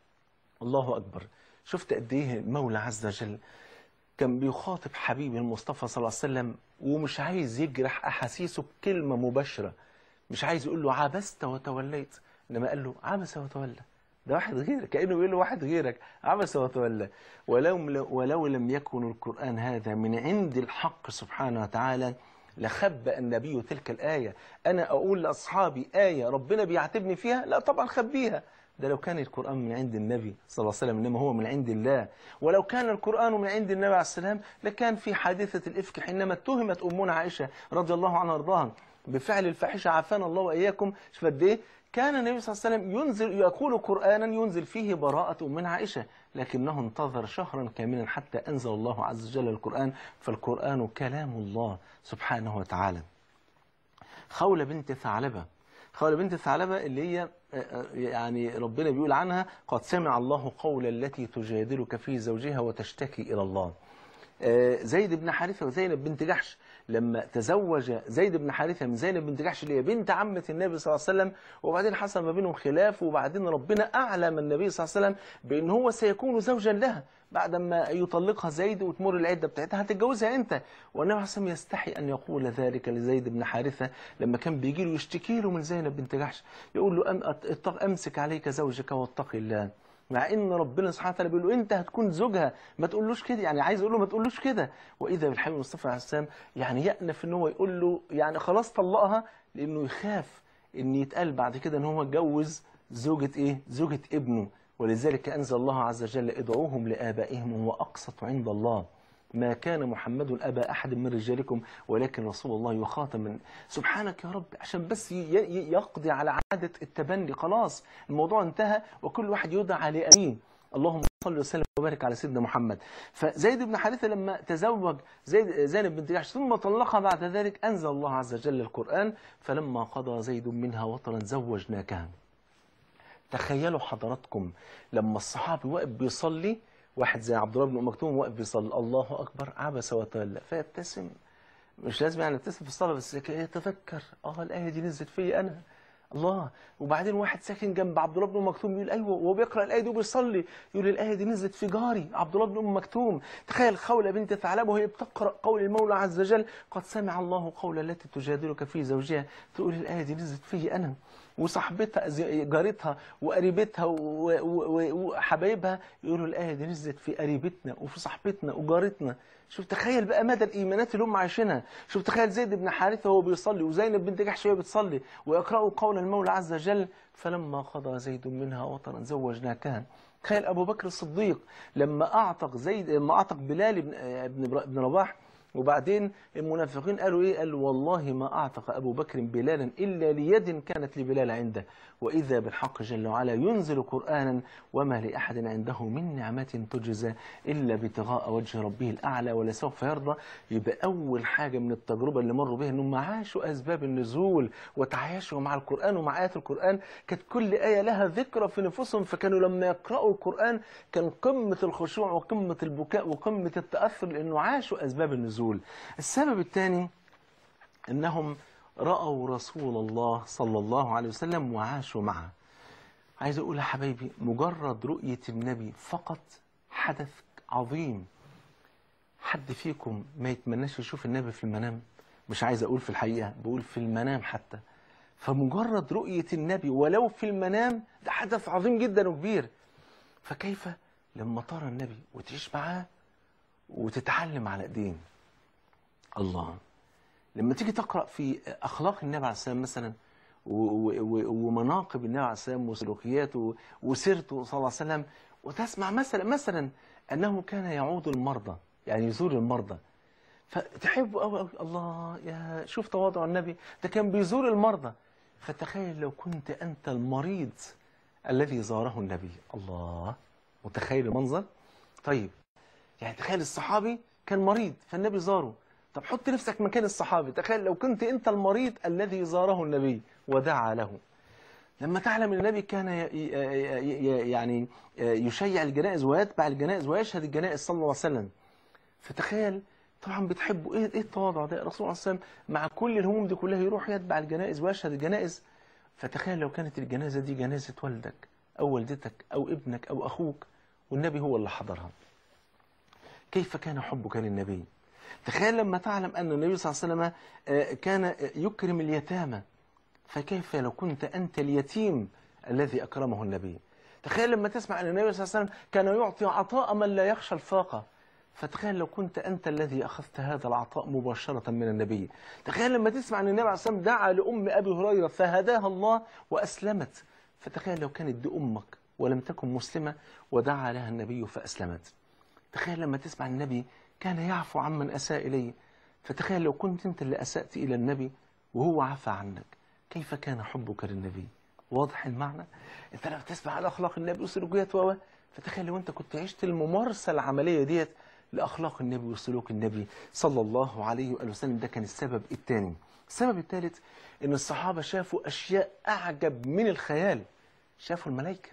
الله أكبر شفت قد إيه المولى عز وجل كان بيخاطب حبيبي المصطفى صلى الله عليه وسلم ومش عايز يجرح أحاسيسه بكلمة مباشرة مش عايز يقول له عبست وتوليت إنما قال له عبس وتولى ده واحد غيرك كأنه بيقول له واحد غيرك عبس وتولى ولو, ولو لم يكن القرآن هذا من عند الحق سبحانه وتعالى لخبأ النبي تلك الآية أنا أقول لأصحابي آية ربنا بيعاتبني فيها لا طبعا خبيها ده لو كان القرآن من عند النبي صلى الله عليه وسلم إنما هو من عند الله ولو كان القرآن من عند النبي عليه السلام لكان في حادثة الإفك حينما اتهمت أمنا عائشة رضي الله عنها وارضاها بفعل الفاحشة عافانا الله وإياكم شوف قد إيه كان النبي صلى الله عليه وسلم ينزل يقول قرآنا ينزل فيه براءة أمنا عائشة لكنه انتظر شهرا كاملا حتى أنزل الله عز وجل القرآن فالقرآن كلام الله سبحانه وتعالى خولة بنت ثعلبة خولة بنت ثعلبة اللي هي يعني ربنا بيقول عنها قد سمع الله قول التي تجادلك في زوجها وتشتكي إلى الله زيد بن حارثة وزينب بنت جحش لما تزوج زيد بن حارثة من زينب بنت جحش اللي هي بنت عمة النبي صلى الله عليه وسلم وبعدين حصل ما بينهم خلاف وبعدين ربنا أعلم النبي صلى الله عليه وسلم بأن هو سيكون زوجا لها بعد ما يطلقها زيد وتمر العدة بتاعتها هتتجوزها انت والنبي عليه الصلاة يستحي أن يقول ذلك لزيد بن حارثة لما كان بيجي له يشتكي له من زينب بنت جحش يقول له أم أمسك عليك زوجك واتق الله مع ان ربنا سبحانه وتعالى بيقول له انت هتكون زوجها ما تقولوش كده يعني عايز يقول له ما تقولوش كده واذا بالحبيب المصطفى عليه السلام يعني يأنف ان هو يقول له يعني خلاص طلقها لانه يخاف ان يتقال بعد كده ان هو اتجوز زوجة ايه زوجة ابنه ولذلك انزل الله عز وجل ادعوهم لآبائهم وهو اقسط عند الله ما كان محمد أبا أحد من رجالكم ولكن رسول الله وخاتم سبحانك يا رب عشان بس يقضي على عادة التبني خلاص الموضوع انتهى وكل واحد يدعى لأمين اللهم صل وسلم وبارك على سيدنا محمد فزيد بن حارثة لما تزوج زيد زينب بنت جحش ثم طلقها بعد ذلك أنزل الله عز وجل القرآن فلما قضى زيد منها وطرا زوجناكها تخيلوا حضراتكم لما الصحابي واقف بيصلي واحد زي عبد الله بن ام مكتوم واقف بيصلي الله اكبر عبس وتولى فيبتسم مش لازم يعني يبتسم في الصلاه بس يتفكر اه الايه دي نزلت فيا انا الله وبعدين واحد ساكن جنب عبد الله بن ام مكتوم يقول ايوه وهو بيقرا الايه دي وبيصلي يقول الايه دي نزلت في جاري عبد الله بن ام مكتوم تخيل خوله بنت ثعلبه وهي بتقرا قول المولى عز وجل قد سمع الله قول التي تجادلك في زوجها تقول الايه دي نزلت في انا وصاحبتها زي- جارتها وقريبتها و- و- و- وحبايبها يقولوا الآية دي نزلت في قريبتنا وفي صاحبتنا وجارتنا شوف تخيل بقى مدى الإيمانات اللي هم عايشينها شوف تخيل زيد بن حارثة وهو بيصلي وزينب بنت جحش وهي بتصلي ويقرأوا قول المولى عز وجل فلما قضى زيد منها وطرا زوجناكها تخيل أبو بكر الصديق لما أعتق زيد لما أعتق بلال بن بن بن رباح وبعدين المنافقين قالوا ايه قالوا والله ما اعتق ابو بكر بلالا الا ليد كانت لبلال عنده واذا بالحق جل وعلا ينزل قرانا وما لاحد عنده من نعمه تجزى الا ابتغاء وجه ربه الاعلى ولسوف يرضى يبقى اول حاجه من التجربه اللي مروا بها انهم عاشوا اسباب النزول وتعايشوا مع القران ومع ايات القران كانت كل ايه لها ذكرى في نفوسهم فكانوا لما يقراوا القران كان قمه الخشوع وقمه البكاء وقمه التاثر لانه عاشوا اسباب النزول السبب الثاني انهم راوا رسول الله صلى الله عليه وسلم وعاشوا معه عايز اقول يا حبايبي مجرد رؤيه النبي فقط حدث عظيم حد فيكم ما يتمناش يشوف النبي في المنام مش عايز اقول في الحقيقه بقول في المنام حتى فمجرد رؤيه النبي ولو في المنام ده حدث عظيم جدا وكبير فكيف لما ترى النبي وتعيش معاه وتتعلم على ايديه الله لما تيجي تقرا في اخلاق النبي عليه السلام مثلا و- و- و- ومناقب النبي عليه السلام وسلوكياته وسيرته صلى الله عليه وسلم وتسمع مثلا مثلا انه كان يعود المرضى يعني يزور المرضى فتحبه قوي قوي الله يا شوف تواضع النبي ده كان بيزور المرضى فتخيل لو كنت انت المريض الذي زاره النبي الله متخيل المنظر طيب يعني تخيل الصحابي كان مريض فالنبي زاره طب حط نفسك مكان الصحابي تخيل لو كنت انت المريض الذي زاره النبي ودعا له لما تعلم ان النبي كان ي- ي- ي- يعني يشيع الجنائز ويتبع الجنائز ويشهد الجنائز صلى الله عليه وسلم فتخيل طبعا بتحبوا ايه ايه التواضع ده الرسول عليه الصلاه والسلام مع كل الهموم دي كلها يروح يتبع الجنائز ويشهد الجنائز فتخيل لو كانت الجنازه دي جنازه والدك او والدتك او ابنك او اخوك والنبي هو اللي حضرها كيف كان حبك للنبي تخيل لما تعلم أن النبي صلى الله عليه وسلم آه، كان يكرم اليتامى فكيف لو كنت أنت اليتيم الذي أكرمه النبي تخيل لما تسمع أن النبي صلى الله عليه وسلم كان يعطي عطاء من لا يخشى الفاقة فتخيل لو كنت أنت الذي أخذت هذا العطاء مباشرة من النبي تخيل لما تسمع أن النبي عليه الصلاة والسلام دعا لأم أبي هريرة فهداها الله وأسلمت فتخيل لو كانت دي أمك ولم تكن مسلمة ودعا لها النبي فأسلمت تخيل لما تسمع النبي كان يعفو عمن أساء إليه فتخيل لو كنت أنت اللي أسأت إلى النبي وهو عفى عنك كيف كان حبك للنبي واضح المعنى انت لما تسمع على اخلاق النبي وسلوكيات و فتخيل لو انت كنت عشت الممارسه العمليه ديت لاخلاق النبي وسلوك النبي صلى الله عليه واله وسلم ده كان السبب الثاني السبب الثالث ان الصحابه شافوا اشياء اعجب من الخيال شافوا الملائكه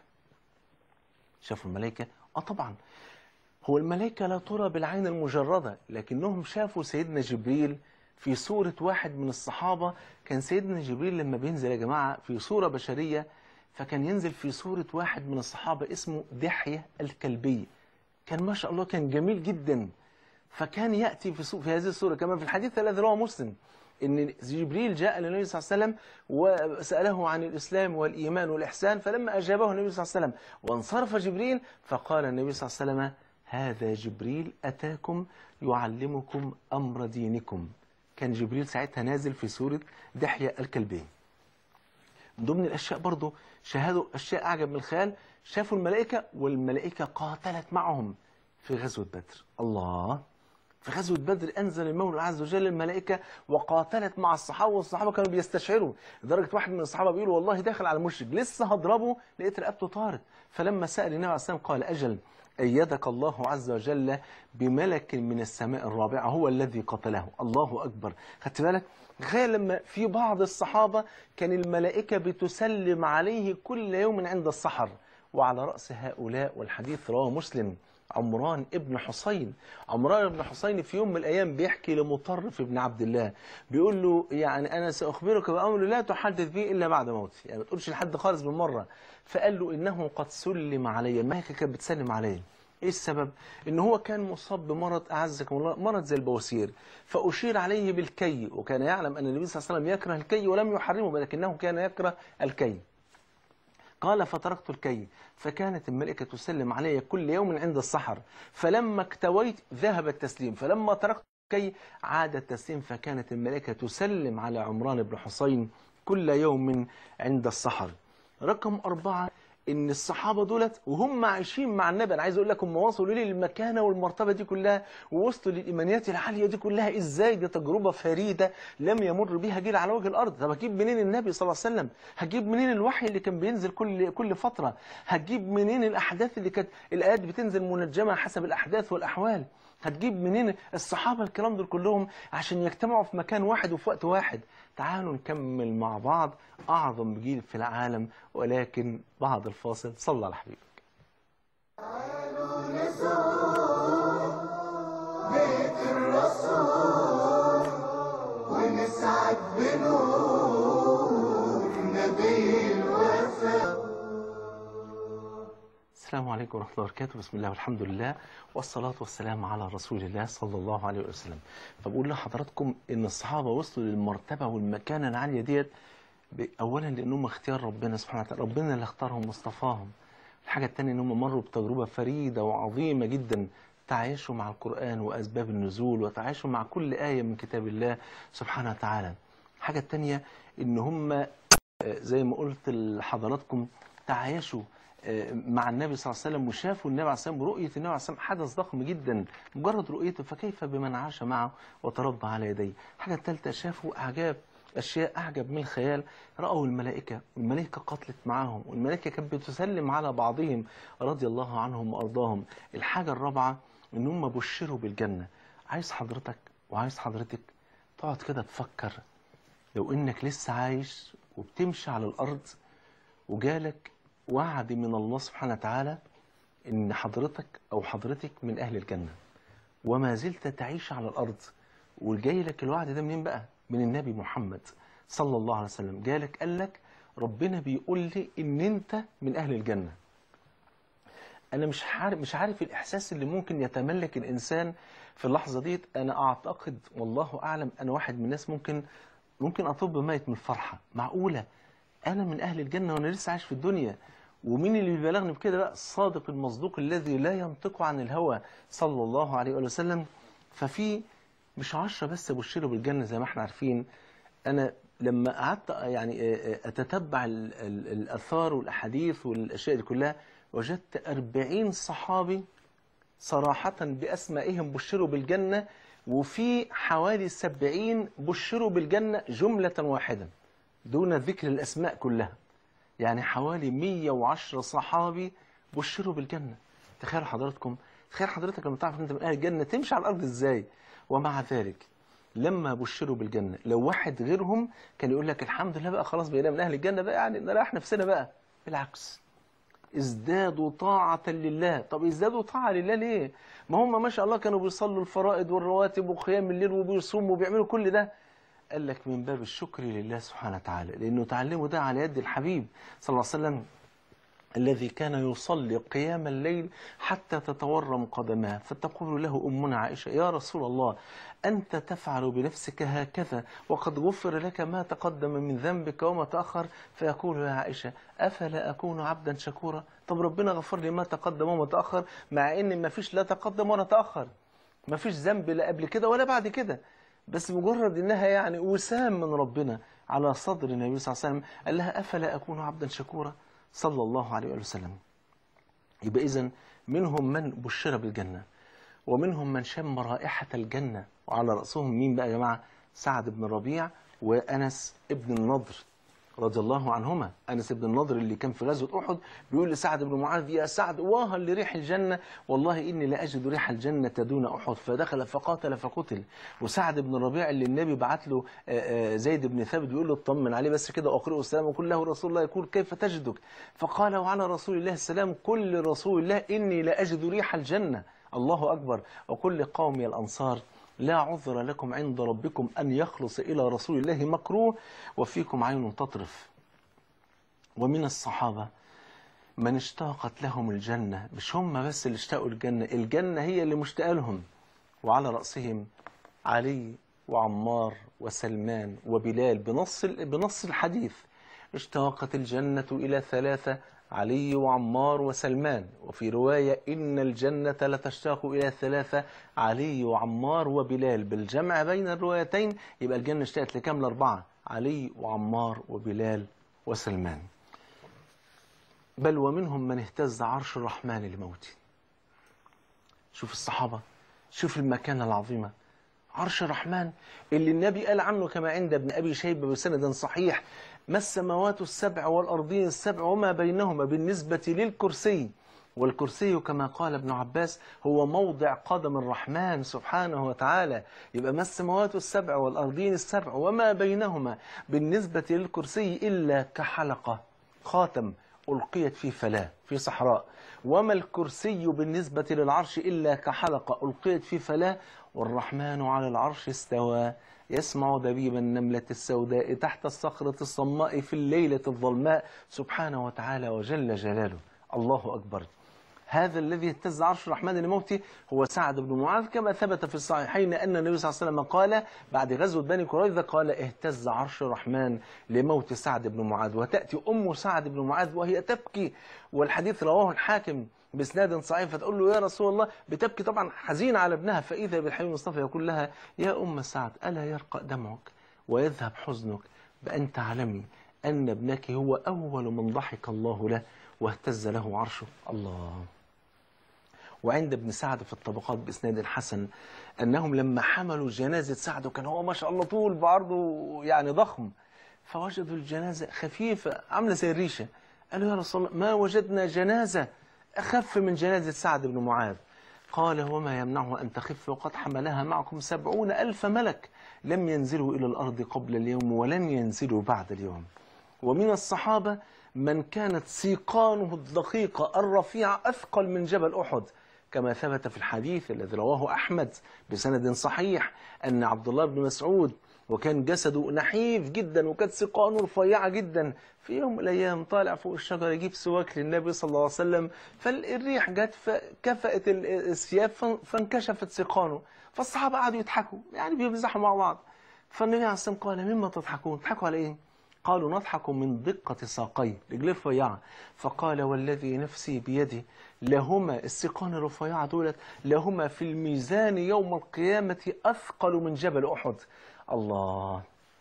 شافوا الملائكه اه طبعا هو الملائكة لا ترى بالعين المجردة لكنهم شافوا سيدنا جبريل في صورة واحد من الصحابة كان سيدنا جبريل لما بينزل يا جماعة في صورة بشرية فكان ينزل في صورة واحد من الصحابة اسمه دحية الكلبي كان ما شاء الله كان جميل جدا فكان يأتي في, صو- في هذه الصورة كما في الحديث الذي رواه مسلم ان جبريل جاء للنبي صلى الله عليه وسلم وسأله عن الإسلام والإيمان والإحسان فلما أجابه النبي صلى الله عليه وسلم وانصرف جبريل فقال النبي صلى الله عليه وسلم هذا جبريل أتاكم يعلمكم أمر دينكم كان جبريل ساعتها نازل في سورة دحية الكلبين من ضمن الأشياء برضو شاهدوا أشياء أعجب من الخيال شافوا الملائكة والملائكة قاتلت معهم في غزوة بدر الله في غزوة بدر أنزل المولى عز وجل الملائكة وقاتلت مع الصحابة والصحابة كانوا بيستشعروا لدرجة واحد من الصحابة بيقول والله داخل على المشرك لسه هضربه لقيت رقبته طارت فلما سأل النبي عليه الصلاة والسلام قال أجل أيدك الله عز وجل بملك من السماء الرابعة هو الذي قتله الله أكبر خدت بالك تخيل لما في بعض الصحابة كان الملائكة بتسلم عليه كل يوم عند السحر وعلى رأس هؤلاء والحديث رواه مسلم عمران ابن حسين عمران ابن حسين في يوم من الأيام بيحكي لمطرف ابن عبد الله بيقول له يعني أنا سأخبرك بأمر لا تحدث به إلا بعد موتي يعني ما تقولش لحد خالص بالمرة فقال له إنه قد سلم علي الملائكة كانت بتسلم عليه ايه السبب ان هو كان مصاب بمرض اعزكم الله مرض زي البواسير فاشير عليه بالكي وكان يعلم ان النبي صلى الله عليه وسلم يكره الكي ولم يحرمه ولكنه كان يكره الكي قال فتركت الكي فكانت الملائكة تسلم علي كل يوم عند السحر فلما اكتويت ذهب التسليم فلما تركت الكي عاد التسليم فكانت الملائكة تسلم على عمران بن حسين كل يوم عند السحر رقم أربعة إن الصحابة دولت وهم عايشين مع النبي أنا عايز أقول لكم هم وصلوا ليه للمكانة والمرتبة دي كلها ووصلوا للإيمانيات العالية دي كلها إزاي دي تجربة فريدة لم يمر بها جيل على وجه الأرض طب هجيب منين النبي صلى الله عليه وسلم هجيب منين الوحي اللي كان بينزل كل كل فترة هتجيب منين الأحداث اللي كانت الآيات بتنزل منجمة حسب الأحداث والأحوال هتجيب منين الصحابة الكلام دول كلهم عشان يجتمعوا في مكان واحد وفي وقت واحد تعالوا نكمل مع بعض أعظم جيل في العالم ولكن بعد الفاصل صلى على حبيبك السلام عليكم ورحمة الله وبركاته بسم الله والحمد لله والصلاة والسلام على رسول الله صلى الله عليه وسلم فبقول لحضراتكم إن الصحابة وصلوا للمرتبة والمكانة العالية ديت ب- أولا لأنهم اختيار ربنا سبحانه وتعالى ربنا اللي اختارهم واصطفاهم الحاجة التانية إنهم مروا بتجربة فريدة وعظيمة جدا تعايشوا مع القرآن وأسباب النزول وتعايشوا مع كل آية من كتاب الله سبحانه وتعالى الحاجة التانية إن هم آه، زي ما قلت لحضراتكم تعايشوا آه، مع النبي صلى الله عليه وسلم وشافوا النبي عليه الصلاه والسلام رؤيه النبي عليه الصلاه والسلام حدث ضخم جدا مجرد رؤيته فكيف بمن عاش معه وتربى على يديه الحاجه الثالثه شافوا اعجاب اشياء اعجب من الخيال راوا الملائكه والملائكه قتلت معاهم والملائكه كانت بتسلم على بعضهم رضي الله عنهم وارضاهم الحاجه الرابعه ان هم بشروا بالجنه عايز حضرتك وعايز حضرتك تقعد كده تفكر لو انك لسه عايش وبتمشي على الارض وجالك وعد من الله سبحانه وتعالى ان حضرتك او حضرتك من اهل الجنه وما زلت تعيش على الارض وجاي لك الوعد ده منين بقى من النبي محمد صلى الله عليه وسلم جالك قال لك ربنا بيقول لي ان انت من اهل الجنه انا مش عارف مش عارف الاحساس اللي ممكن يتملك الانسان في اللحظه ديت انا اعتقد والله اعلم انا واحد من الناس ممكن ممكن اطب ميت من الفرحه معقوله انا من اهل الجنه وانا لسه عايش في الدنيا ومين اللي بيبلغني بكده بقى الصادق المصدوق الذي لا ينطق عن الهوى صلى الله عليه وآله وسلم ففي مش عشرة بس بشروا بالجنة زي ما احنا عارفين أنا لما قعدت يعني أتتبع ال- ال- الآثار والأحاديث والأشياء دي كلها وجدت أربعين صحابي صراحة بأسمائهم بشروا بالجنة وفي حوالي سبعين بشروا بالجنة جملة واحدة دون ذكر الأسماء كلها يعني حوالي 110 صحابي بشروا بالجنة تخيل حضراتكم تخيل حضرتك لما تعرف ان انت من اهل الجنة تمشي على الارض ازاي ومع ذلك لما بشروا بالجنة لو واحد غيرهم كان يقول لك الحمد لله بقى خلاص بقينا من اهل الجنة بقى يعني نريح نفسنا بقى بالعكس ازدادوا طاعة لله طب ازدادوا طاعة لله ليه ما هم ما شاء الله كانوا بيصلوا الفرائض والرواتب وقيام الليل وبيصوموا وبيعملوا كل ده قال لك من باب الشكر لله سبحانه وتعالى لأنه تعلموا ده على يد الحبيب صلى الله عليه وسلم الذي كان يصلي قيام الليل حتى تتورم قدماه فتقول له أمنا عائشة يا رسول الله أنت تفعل بنفسك هكذا وقد غفر لك ما تقدم من ذنبك وما تأخر فيقول يا عائشة أفلا أكون عبدا شكورا طب ربنا غفر لي ما تقدم وما تأخر مع إن ما فيش لا تقدم ولا تأخر ما فيش ذنب لا قبل كده ولا بعد كده بس مجرد انها يعني وسام من ربنا على صدر النبي صلى الله عليه وسلم قال لها افلا اكون عبدا شكورا صلى الله عليه وآله وسلم يبقى اذا منهم من بشر بالجنه ومنهم من شم رائحه الجنه وعلى راسهم مين بقى يا جماعه سعد بن ربيع وانس ابن النضر رضي الله عنهما انس بن النضر اللي كان في غزوه احد بيقول لسعد بن معاذ يا سعد واها لريح الجنه والله اني لاجد ريح الجنه دون احد فدخل فقاتل فقتل وسعد بن الربيع اللي النبي بعت له آه، آه، زيد بن ثابت بيقول له اطمن عليه بس كده واقرئه السلام وقل له رسول الله يقول كيف تجدك فقال وعلى رسول الله السلام قل لرسول الله اني لاجد ريح الجنه الله اكبر وقل لقومي الانصار لا عذر لكم عند ربكم أن يخلص إلى رسول الله مكروه وفيكم عين تطرف ومن الصحابة من اشتاقت لهم الجنة مش هم بس اللي اشتاقوا الجنة الجنة هي اللي مشتاقة لهم وعلى رأسهم علي وعمار وسلمان وبلال بنص بنص الحديث اشتاقت الجنة إلى ثلاثة علي وعمار وسلمان وفي رواية إن الجنة لتشتاق إلى ثلاثة علي وعمار وبلال بالجمع بين الروايتين يبقى الجنة اشتاقت لكام الأربعة علي وعمار وبلال وسلمان بل ومنهم من اهتز عرش الرحمن لموته شوف الصحابة شوف المكانة العظيمة عرش الرحمن اللي النبي قال عنه كما عند ابن أبي شيبة بسند صحيح ما السماوات السبع والأرضين السبع وما بينهما بالنسبة للكرسي والكرسي كما قال ابن عباس هو موضع قدم الرحمن سبحانه وتعالى يبقى ما السماوات السبع والأرضين السبع وما بينهما بالنسبة للكرسي إلا كحلقة خاتم ألقيت في فلاة في صحراء وما الكرسي بالنسبة للعرش إلا كحلقة ألقيت في فلاة والرحمن على العرش استوى يسمع دبيب النملة السوداء تحت الصخرة الصماء في الليلة الظلماء سبحانه وتعالى وجل جلاله الله أكبر هذا الذي اهتز عرش الرحمن لموته هو سعد بن معاذ كما ثبت في الصحيحين أن النبي صلى الله عليه وسلم قال بعد غزوة بني قريظة قال اهتز عرش الرحمن لموت سعد بن معاذ وتأتي أم سعد بن معاذ وهي تبكي والحديث رواه الحاكم باسناد صحيح فتقول له يا رسول الله بتبكي طبعا حزينة على ابنها فإذا بالحبيب المصطفى يقول لها يا أم سعد ألا يرقى دمعك ويذهب حزنك بأن تعلمي أن ابنك هو أول من ضحك الله له واهتز له عرشه الله وعند ابن سعد في الطبقات بإسناد الحسن أنهم لما حملوا جنازة سعد وكان هو ما شاء الله طول بعرضه يعني ضخم فوجدوا الجنازة خفيفة عاملة زي الريشة قالوا يا رسول الله ما وجدنا جنازة أخف من جنازة سعد بن معاذ قال وما يمنعه أن تخف وقد حملها معكم سبعون ألف ملك لم ينزلوا إلى الأرض قبل اليوم ولن ينزلوا بعد اليوم ومن الصحابة من كانت سيقانه الدقيقة الرفيعة أثقل من جبل أحد كما ثبت في الحديث الذي رواه أحمد بسند صحيح أن عبد الله بن مسعود وكان جسده نحيف جدا وكانت سيقانه رفيعة جدا في يوم من الأيام طالع فوق الشجرة يجيب سواك للنبي صلى الله عليه وسلم فالريح جت فكفأت الثياب فانكشفت سيقانه فالصحابة قعدوا يضحكوا يعني بيمزحوا مع بعض فالنبي عليه الصلاة والسلام قال مما تضحكون تضحكوا على إيه قالوا نضحك من دقة ساقي رجليه رفيعة فقال والذي نفسي بيدي لهما السيقان الرفيعة دولت لهما في الميزان يوم القيامة أثقل من جبل أحد الله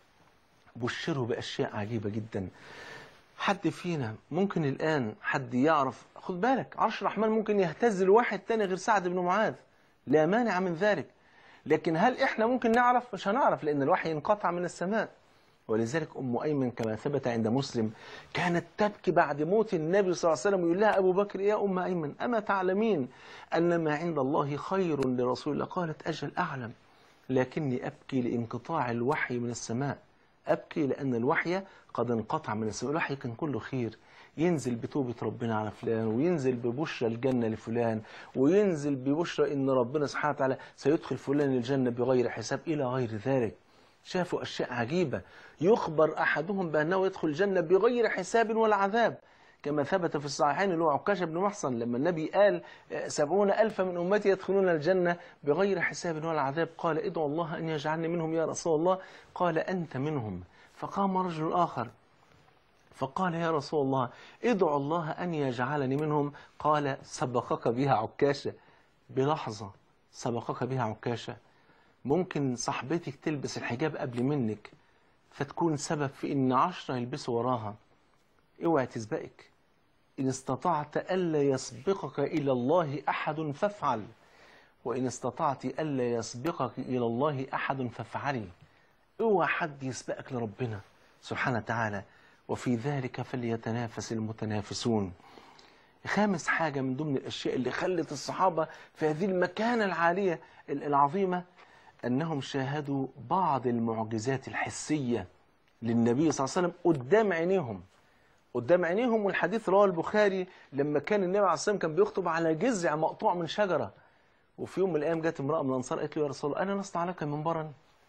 بشروا بأشياء عجيبة جدا حد فينا ممكن الآن حد يعرف خد بالك عرش الرحمن ممكن يهتز لواحد تاني غير سعد بن معاذ لا مانع من ذلك لكن هل إحنا ممكن نعرف مش هنعرف لأن الوحي انقطع من السماء ولذلك أم أيمن كما ثبت عند مسلم كانت تبكي بعد موت النبي صلى الله عليه وسلم يقول لها أبو بكر يا أم أيمن أما تعلمين أن ما عند الله خير لرسول الله قالت أجل أعلم لكني أبكي لانقطاع الوحي من السماء أبكي لأن الوحي قد انقطع من السماء الوحي كان كله خير ينزل بتوبة ربنا على فلان وينزل ببشرى الجنة لفلان وينزل ببشرى إن ربنا سبحانه وتعالى سيدخل فلان الجنة بغير حساب إلى غير ذلك شافوا أشياء عجيبة يخبر أحدهم بأنه يدخل الجنة بغير حساب ولا عذاب كما ثبت في الصحيحين اللي هو عكاشة بن محصن لما النبي قال سبعون ألف من أمتي يدخلون الجنة بغير حساب ولا عذاب قال ادعو الله أن يجعلني منهم يا رسول الله قال أنت منهم فقام رجل آخر فقال يا رسول الله ادعو الله أن يجعلني منهم قال سبقك بها عكاشة بلحظة سبقك بها عكاشة ممكن صاحبتك تلبس الحجاب قبل منك فتكون سبب في ان عشرة يلبسوا وراها اوعي تسبقك ان استطعت الا يسبقك الى الله احد فافعل وان استطعت الا يسبقك الى الله احد فافعلي اوعى حد يسبقك لربنا سبحانه وتعالى وفي ذلك فليتنافس المتنافسون خامس حاجة من ضمن الأشياء اللي خلت الصحابة في هذه المكانة العالية العظيمة أنهم شاهدوا بعض المعجزات الحسية للنبي صلى الله عليه وسلم قدام عينيهم قدام عينيهم والحديث رواه البخاري لما كان النبي عليه الصلاة والسلام كان بيخطب على جذع مقطوع من شجرة وفي يوم من الأيام جت امرأة من الأنصار قالت له يا رسول الله أنا نصنع لك منبرا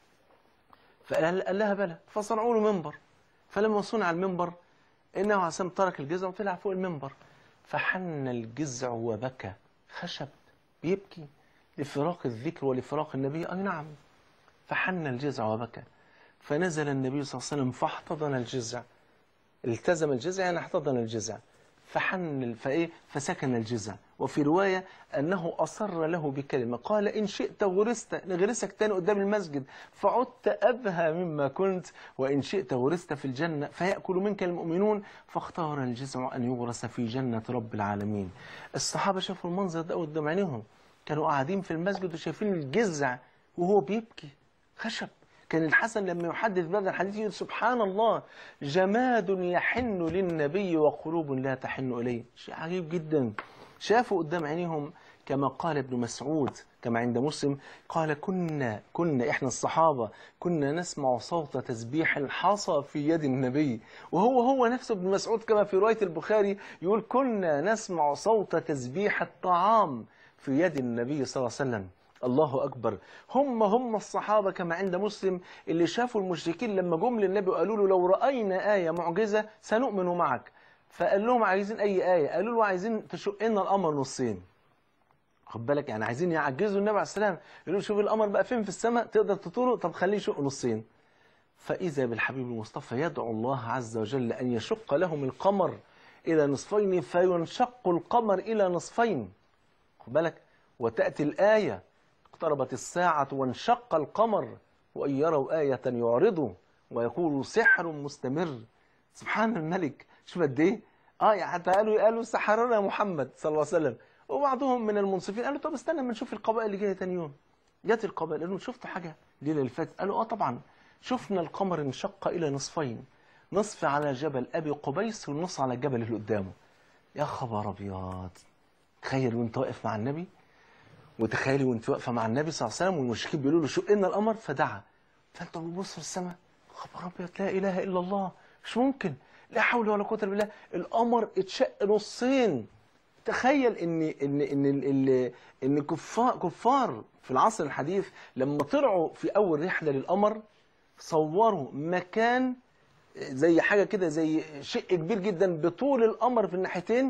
فقال قال لها بلى فصنعوا له منبر فلما صنع المنبر النبي عليه الصلاة والسلام ترك الجذع وطلع فوق المنبر فحن الجزع وبكى خشب بيبكي لفراق الذكر ولفراق النبي أي نعم فحن الجزع وبكى فنزل النبي صلى الله عليه وسلم فاحتضن الجزع التزم الجزع يعني احتضن الجزع فحن فايه فسكن الجزع وفي روايه انه اصر له بكلمه قال ان شئت غرست نغرسك تاني قدام المسجد فعدت ابهى مما كنت وان شئت غرست في الجنه فياكل منك المؤمنون فاختار الجزع ان يغرس في جنه رب العالمين الصحابه شافوا المنظر ده قدام عينيهم كانوا قاعدين في المسجد وشايفين الجزع وهو بيبكي خشب كان الحسن لما يحدث بهذا الحديث يقول سبحان الله جماد يحن للنبي وقلوب لا تحن إليه شيء عجيب جدا شافوا قدام عينيهم كما قال ابن مسعود كما عند مسلم قال كنا كنا احنا الصحابة كنا نسمع صوت تسبيح الحصى في يد النبي وهو هو نفسه ابن مسعود كما في رواية البخاري يقول كنا نسمع صوت تسبيح الطعام في يد النبي صلى الله عليه وسلم الله أكبر هم هم الصحابة كما عند مسلم اللي شافوا المشركين لما جم للنبي وقالوا له لو رأينا آية معجزة سنؤمن معك فقال لهم عايزين أي آية قالوا له عايزين تشق لنا القمر نصين خد بالك يعني عايزين يعجزوا النبي عليه السلام يقولوا له شوف القمر بقى فين في السماء تقدر تطوله طب خليه يشق نصين فإذا بالحبيب المصطفى يدعو الله عز وجل أن يشق لهم القمر إلى نصفين فينشق القمر إلى نصفين خد بالك وتأتي الآية اقتربت الساعة وانشق القمر وإن يروا آية يعرضوا ويقولوا سحر مستمر سبحان الملك شوف قد ايه اه يعني حتى قالوا قالوا سحرنا محمد صلى الله عليه وسلم وبعضهم من المنصفين قالوا طب استنى ما نشوف القبائل اللي جايه تاني يوم جت القبائل قالوا شفتوا حاجه الليله اللي فاتت قالوا اه طبعا شفنا القمر انشق الى نصفين نصف على جبل ابي قبيس والنص على الجبل اللي قدامه يا خبر ابيض تخيل وانت واقف مع النبي وتخيلي وانت واقفه مع النبي صلى الله عليه وسلم والمشركين بيقولوا له شق لنا القمر فدعا فانت بتبص للسماء خبر ابيض لا اله الا الله مش ممكن لا حول ولا قوه الا بالله القمر اتشق نصين تخيل ان ان ان ان, إن كفار كفار في العصر الحديث لما طلعوا في اول رحله للقمر صوروا مكان زي حاجه كده زي شق كبير جدا بطول القمر في الناحيتين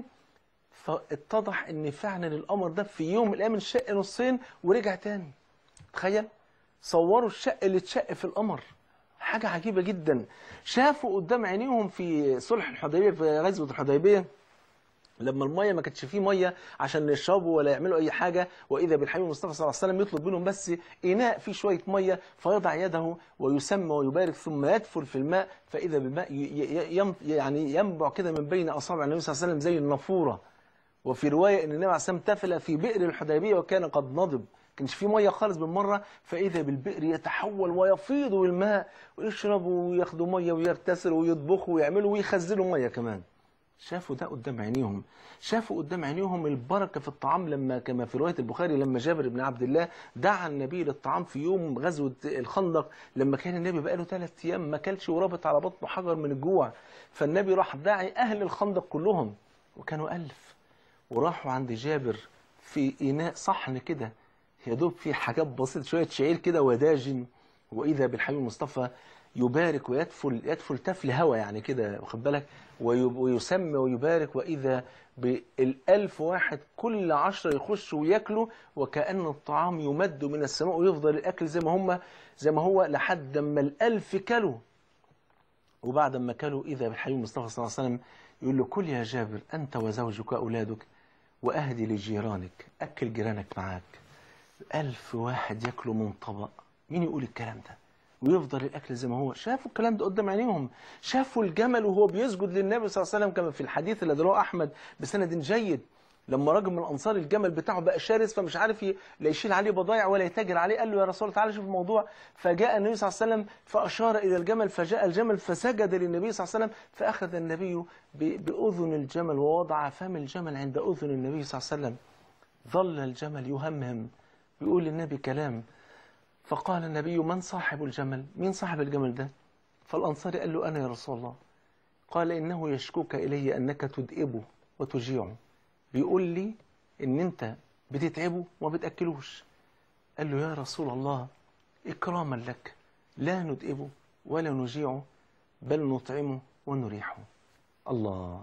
فاتضح ان فعلا القمر ده في يوم من الايام انشق نصين ورجع تاني تخيل صوروا الشق اللي اتشق في القمر حاجه عجيبه جدا شافوا قدام عينيهم في صلح الحديبيه في غزوه الحديبيه لما الميه ما كانتش فيه ميه عشان يشربوا ولا يعملوا اي حاجه واذا بالحبيب المصطفى صلى الله عليه وسلم يطلب منهم بس اناء فيه شويه ميه فيضع يده ويسمى ويبارك ثم يدفل في الماء فاذا بالماء ي- ي- يم- يعني ينبع كده من بين اصابع النبي صلى الله عليه وسلم زي النافوره وفي روايه ان النبي عليه الصلاه والسلام تفل في بئر الحديبيه وكان قد نضب كانش في ميه خالص بالمره فاذا بالبئر يتحول ويفيض بالماء ويشربوا وياخدوا ميه ويغتسلوا ويطبخوا ويعملوا ويخزنوا ميه كمان شافوا ده قدام عينيهم شافوا قدام عينيهم البركه في الطعام لما كما في روايه البخاري لما جابر بن عبد الله دعا النبي للطعام في يوم غزوه الخندق لما كان النبي بقاله ثلاث ايام ما اكلش ورابط على بطنه حجر من الجوع فالنبي راح داعي اهل الخندق كلهم وكانوا ألف وراحوا عند جابر في إناء صحن كده يا دوب فيه حاجات بسيطة شوية شعير كده وداجن وإذا بالحبيب المصطفى يبارك ويدفل يدفل تفل هوا يعني كده واخد بالك ويب- ويسمي ويبارك وإذا بالألف واحد كل عشرة يخش وياكلوا وكأن الطعام يمد من السماء ويفضل الأكل زي ما هم زي ما هو لحد ما الألف كلوا وبعد ما كلوا إذا بالحبيب المصطفى صلى الله عليه وسلم يقول له كل يا جابر أنت وزوجك وأولادك وأهدي لجيرانك أكل جيرانك معاك ألف واحد ياكلوا من طبق مين يقول الكلام ده ويفضل الأكل زي ما هو شافوا الكلام ده قدام عينيهم شافوا الجمل وهو بيسجد للنبي صلى الله عليه وسلم كما في الحديث الذي رواه أحمد بسند جيد لما راجل من الانصار الجمل بتاعه بقى شرس فمش عارف ي- لا يشيل عليه بضايع ولا يتاجر عليه قال له يا رسول الله تعالى شوف الموضوع فجاء النبي صلى الله عليه وسلم فاشار الى الجمل فجاء الجمل فسجد للنبي صلى الله عليه وسلم فاخذ النبي ب- باذن الجمل ووضع فم الجمل عند اذن النبي صلى الله عليه وسلم ظل الجمل يهمهم بيقول للنبي كلام فقال النبي من صاحب الجمل مين صاحب الجمل ده فالأنصاري قال له أنا يا رسول الله قال إنه يشكوك إلي أنك تدئبه وتجيعه بيقول لي إن أنت بتتعبه وما بتأكلوش قال له يا رسول الله إكراما لك لا ندئبه ولا نجيعه بل نطعمه ونريحه الله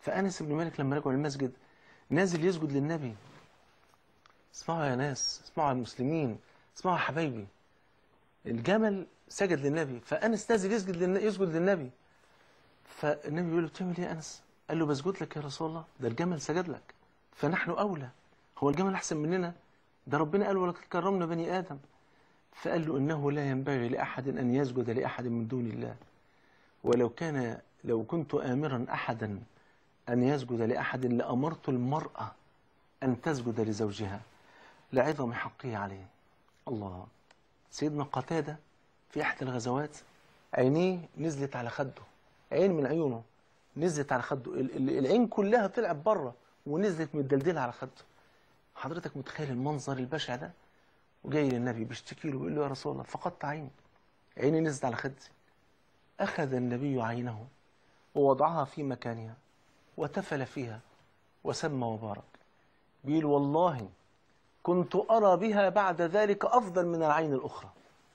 فأنس بن مالك لما رجعوا المسجد نازل يسجد للنبي اسمعوا يا ناس اسمعوا يا مسلمين اسمعوا يا حبايبي الجمل سجد للنبي فأنس نازل يسجد للنبي, يسجد للنبي فالنبي بيقول له بتعمل ايه يا أنس قال له بسجد لك يا رسول الله ده الجمل سجد لك فنحن أولى هو الجمل أحسن مننا ده ربنا قال ولقد كرمنا بني آدم فقال له إنه لا ينبغي لأحد أن يسجد لأحد من دون الله ولو كان لو كنت آمرا أحدا أن يسجد لأحد لأمرت المرأة أن تسجد لزوجها لعظم حقه عليه الله سيدنا قتادة في إحدى الغزوات عينيه نزلت على خده عين من عيونه نزلت على خده ال- ال- العين كلها طلعت بره ونزلت متدلدله على خده حضرتك متخيل المنظر البشع ده وجاي للنبي بيشتكي له بيقول له يا رسول الله فقدت عين عيني نزلت على خدي أخذ النبي عينه ووضعها في مكانها وتفل فيها وسمى وبارك بيقول والله كنت أرى بها بعد ذلك أفضل من العين الأخرى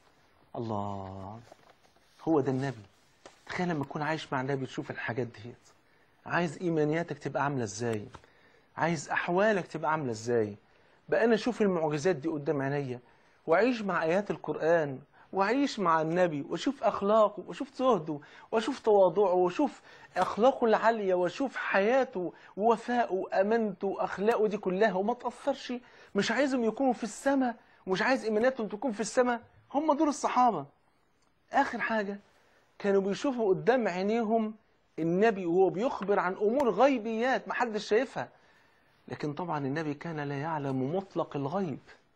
الله هو ده النبي تخيل لما تكون عايش مع النبي تشوف الحاجات ديت عايز إيمانياتك تبقى عاملة إزاي عايز أحوالك تبقى عاملة إزاي بقى أنا أشوف المعجزات دي قدام عينيا وأعيش مع آيات القرآن وأعيش مع النبي وأشوف أخلاقه وأشوف زهده وأشوف تواضعه وأشوف أخلاقه العالية وأشوف حياته ووفائه وأمانته وأخلاقه دي كلها وما تأثرش مش عايزهم يكونوا في السماء ومش عايز إيماناتهم تكون في السماء هم دول الصحابة آخر حاجة كانوا بيشوفوا قدام عينيهم النبي وهو بيخبر عن أمور غيبيات محدش شايفها لكن طبعا النبي كان لا يعلم مطلق الغيب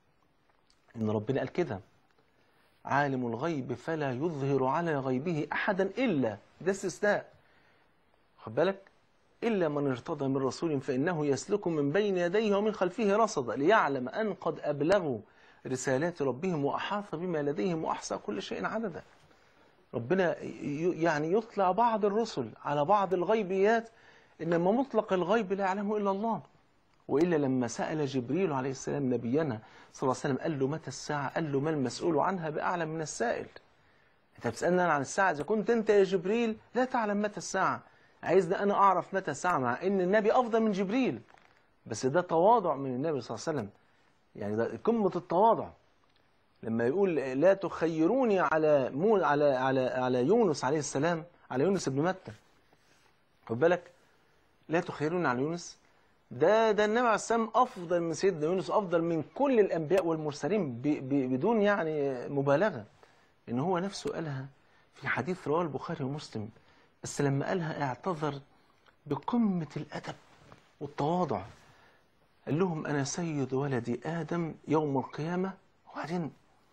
إن ربنا قال كده عالم الغيب فلا يظهر على غيبه أحدا إلا ده استثناء خد بالك إلا من ارتضى من رسول فإنه يسلك من بين يديه ومن خلفه رصدا ليعلم أن قد أبلغوا رسالات ربهم وأحاط بما لديهم وأحصى كل شيء عددا ربنا ي- يعني يطلع بعض الرسل على بعض الغيبيات إنما مطلق الغيب لا يعلمه إلا الله وإلا لما سأل جبريل عليه السلام نبينا صلى الله عليه وسلم قال له متى الساعة قال له ما المسؤول عنها بأعلم من السائل أنت بتسألني أنا عن الساعة إذا كنت أنت يا جبريل لا تعلم متى الساعة عايزني أنا أعرف متى الساعة مع إن النبي أفضل من جبريل بس ده تواضع من النبي صلى الله عليه وسلم يعني ده قمة التواضع لما يقول لا تخيروني على مو على على على يونس عليه السلام على يونس بن متى خد بالك لا تخيروني على يونس ده ده النبي عليه السلام افضل من سيدنا يونس افضل من كل الانبياء والمرسلين ب ب بدون يعني مبالغه ان هو نفسه قالها في حديث رواه البخاري ومسلم بس لما قالها اعتذر بقمه الادب والتواضع قال لهم انا سيد ولد ادم يوم القيامه وبعدين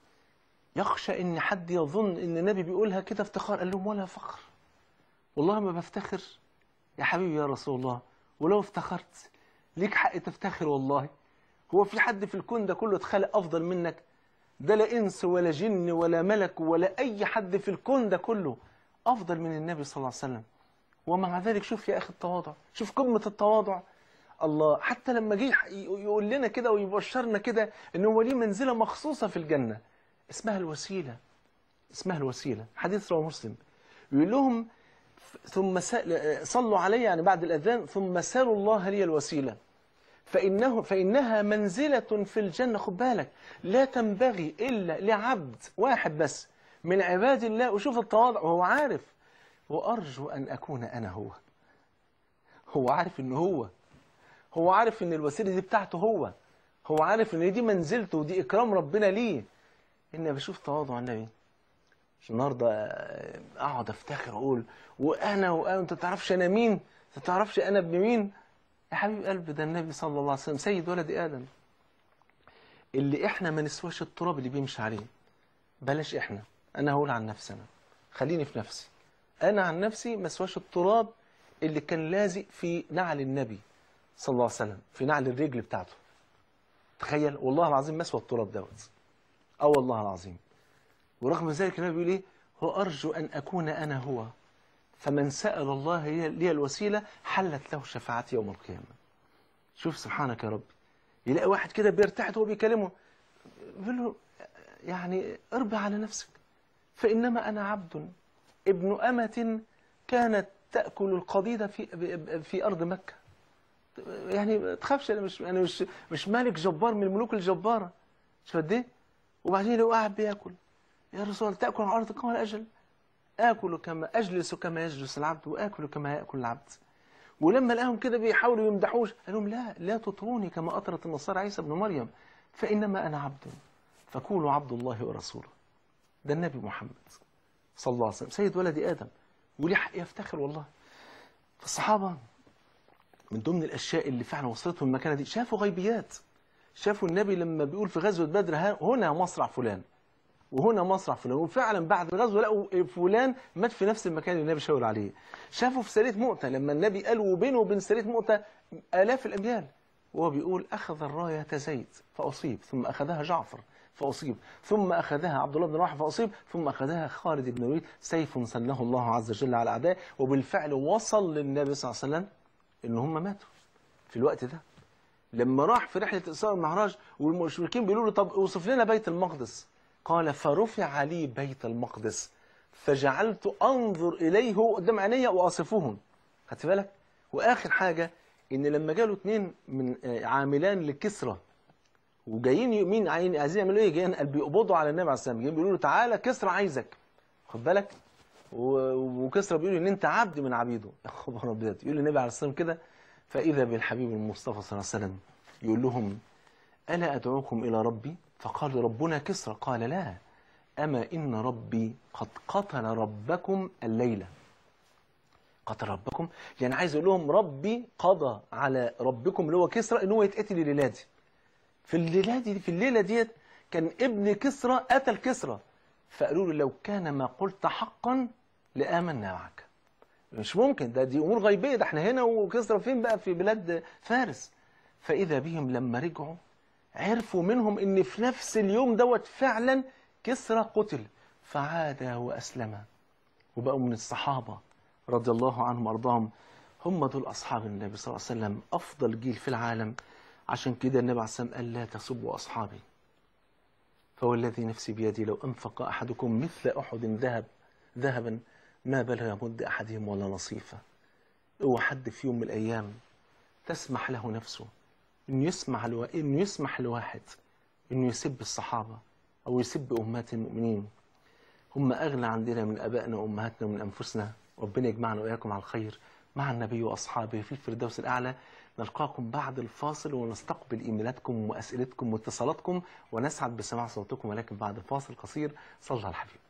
يخشى ان حد يظن ان النبي بيقولها كده افتخار قال لهم ولا فخر والله ما بفتخر يا حبيبي يا رسول الله ولو افتخرت ليك حق تفتخر والله هو في حد في الكون ده كله اتخلق افضل منك ده لا انس ولا جن ولا ملك ولا اي حد في الكون ده كله افضل من النبي صلى الله عليه وسلم ومع ذلك شوف يا اخي التواضع شوف قمه التواضع الله حتى لما جه يقول لنا كده ويبشرنا كده ان هو ليه منزله مخصوصه في الجنه اسمها الوسيله اسمها الوسيله حديث رواه مسلم يقول لهم ثم سأل صلوا علي يعني بعد الأذان ثم سألوا الله لي الوسيلة فإنه فإنها منزلة في الجنة خد بالك لا تنبغي إلا لعبد واحد بس من عباد الله وشوف التواضع وهو عارف وأرجو أن أكون أنا هو هو عارف إن هو هو عارف إن الوسيلة دي بتاعته هو هو عارف إن دي منزلته ودي إكرام ربنا ليه إن بشوف تواضع النبي مش النهارده اقعد افتخر واقول وانا وانا انت تعرفش انا مين انت تعرفش انا ابن مين يا حبيب قلبي ده النبي صلى الله عليه وسلم سيد ولد ادم اللي احنا ما نسواش التراب اللي بيمشي عليه بلاش احنا انا هقول عن نفسي انا خليني في نفسي انا عن نفسي ما اسواش التراب اللي كان لازق في نعل النبي صلى الله عليه وسلم في نعل الرجل بتاعته تخيل والله العظيم ما اسوى التراب دوت اه والله العظيم ورغم ذلك النبي بيقول ايه هو ارجو ان اكون انا هو فمن سال الله لي لي الوسيله حلت له شفاعتي يوم القيامه شوف سبحانك يا رب يلاقي واحد كده بيرتعد وهو بيكلمه بيقول له يعني اربع على نفسك فانما انا عبد ابن امه كانت تأكل القضيض في في أرض مكة يعني ما تخافش أنا مش أنا مش مش ملك جبار من الملوك الجبارة مش قد إيه وبعدين لو قاعد بياكل يا رسول الله تأكل على أرض قال أجل آكل كما أجلس كما يجلس العبد وآكل كما يأكل العبد ولما لقاهم كده بيحاولوا يمدحوش قال لهم لا لا تطروني كما أطرت النصارى عيسى بن مريم فإنما أنا عبد فكونوا عبد الله ورسوله ده النبي محمد صلى الله عليه وسلم سيد ولد آدم وليه حق يفتخر والله فالصحابة من ضمن الأشياء اللي فعلا وصلتهم المكانة دي شافوا غيبيات شافوا النبي لما بيقول في غزوة بدر ها- هنا مصرع فلان وهنا مصرع فلان وفعلا بعد الغزوة لقوا فلان مات في نفس المكان اللي النبي شاور عليه شافوا في سرية مؤتة لما النبي قال وبينه وبين سرية مؤتة آلاف الأميال وهو بيقول أخذ الراية زيد فأصيب ثم أخذها جعفر فأصيب ثم أخذها عبد الله بن رواحة فأصيب ثم أخذها خالد بن الوليد سيف سله الله عز وجل على أعدائه وبالفعل وصل للنبي صلى الله عليه وسلم إن هم ماتوا في الوقت ده لما راح في رحلة الإسراء والمعراج والمشركين بيقولوا له طب اوصف لنا بيت المقدس قال فرفع لي بيت المقدس فجعلت أنظر إليه قدام عيني وأصفهم خدت بالك وآخر حاجة إن لما جاله اتنين من آه، عاملان لكسرى وجايين يمين عايزين عايزين يعملوا ايه جايين قال بيقبضوا على النبي عليه السلام جايين بيقولوا له تعالى كسرى عايزك خد بالك و- وكسرى بيقول ان انت عبد من عبيده يا خبر ابيض يقول النبي عليه السلام كده فاذا بالحبيب المصطفى صلى الله عليه وسلم يقول لهم الا ادعوكم الى ربي فقالوا ربنا كسرى قال لا اما ان ربي قد قتل ربكم الليله قتل ربكم يعني عايز يقول لهم ربي قضى على ربكم اللي هو كسرى ان هو يتقتل الليله دي في الليله دي في الليله ديت كان ابن كسرى قتل كسرى فقالوا له لو كان ما قلت حقا لآمنا معك مش ممكن ده دي امور غيبيه ده احنا هنا وكسرى فين بقى في بلاد فارس فاذا بهم لما رجعوا عرفوا منهم ان في نفس اليوم دوت فعلا كسرى قتل فعاد واسلم وبقوا من الصحابه رضي الله عنهم وارضاهم هم دول اصحاب النبي صلى الله عليه وسلم افضل جيل في العالم عشان كده النبي عليه الصلاه والسلام قال لا تسبوا اصحابي فوالذي نفسي بيدي لو انفق احدكم مثل احد ذهب ذهبا ما بلغ مد احدهم ولا نصيفه اوعى حد في يوم من الايام تسمح له نفسه انه يسمح لو... انه يسمح لواحد انه يسب الصحابه او يسب امهات المؤمنين هم اغلى عندنا من ابائنا وامهاتنا ومن انفسنا ربنا يجمعنا واياكم على الخير مع النبي واصحابه في الفردوس الاعلى نلقاكم بعد الفاصل ونستقبل ايميلاتكم واسئلتكم واتصالاتكم ونسعد بسماع صوتكم ولكن بعد فاصل قصير صلى على حبيبك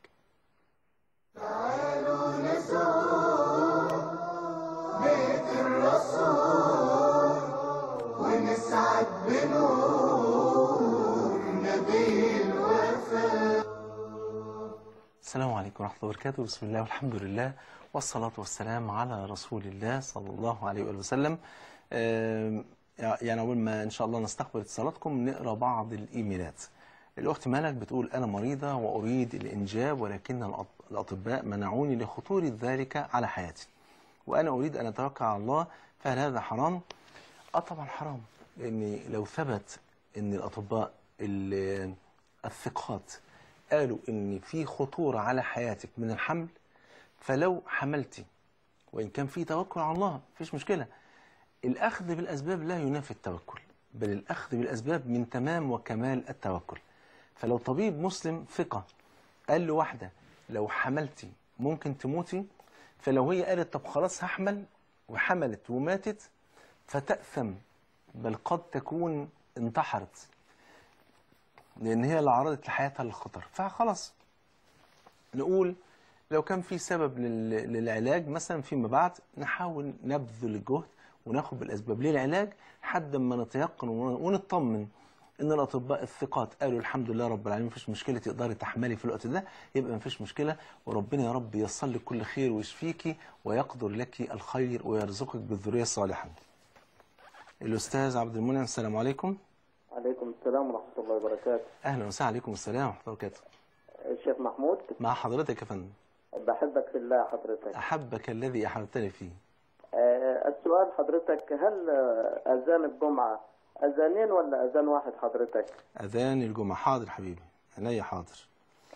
السلام عليكم ورحمة الله وبركاته بسم الله والحمد لله والصلاة والسلام على رسول الله صلى الله عليه وآله وسلم آم، يعني أول ما إن شاء الله نستقبل اتصالاتكم نقرأ بعض الإيميلات الأخت مالك بتقول أنا مريضة وأريد الإنجاب ولكن الأط- الأطباء منعوني لخطورة ذلك على حياتي وأنا أريد أن أتوكل على الله فهل هذا حرام؟ اه طبعا حرام لان لو ثبت ان الاطباء ال- الثقات قالوا ان في خطوره على حياتك من الحمل فلو حملتي وان كان في توكل على الله مفيش مشكله الاخذ بالاسباب لا ينافي التوكل بل الاخذ بالاسباب من تمام وكمال التوكل فلو طبيب مسلم ثقه قال لواحده لو حملتي ممكن تموتي فلو هي قالت طب خلاص هحمل وحملت وماتت فتأثم بل قد تكون انتحرت لأن هي اللي عرضت لحياتها للخطر فخلاص نقول لو كان في سبب لل- للعلاج مثلا فيما بعد نحاول نبذل الجهد وناخد بالأسباب للعلاج لحد ما نتيقن ون- ونطمن ان الاطباء الثقات قالوا الحمد لله رب العالمين مفيش مشكله تقدري تحملي في الوقت ده يبقى مفيش مشكله وربنا يا رب ييسر لك كل خير ويشفيكي ويقدر لك الخير ويرزقك بالذريه الصالحه. الاستاذ عبد المنعم السلام عليكم. عليكم السلام ورحمة الله وبركاته اهلا وسهلا عليكم السلام ورحمه الله وبركاته. الشيخ محمود مع حضرتك يا فندم. بحبك في الله حضرتك احبك الذي احببتني فيه. آه، السؤال حضرتك هل آه، أذان الجمعة أذانين ولا أذان واحد حضرتك اذان الجمعه حاضر حبيبي عينيا حاضر.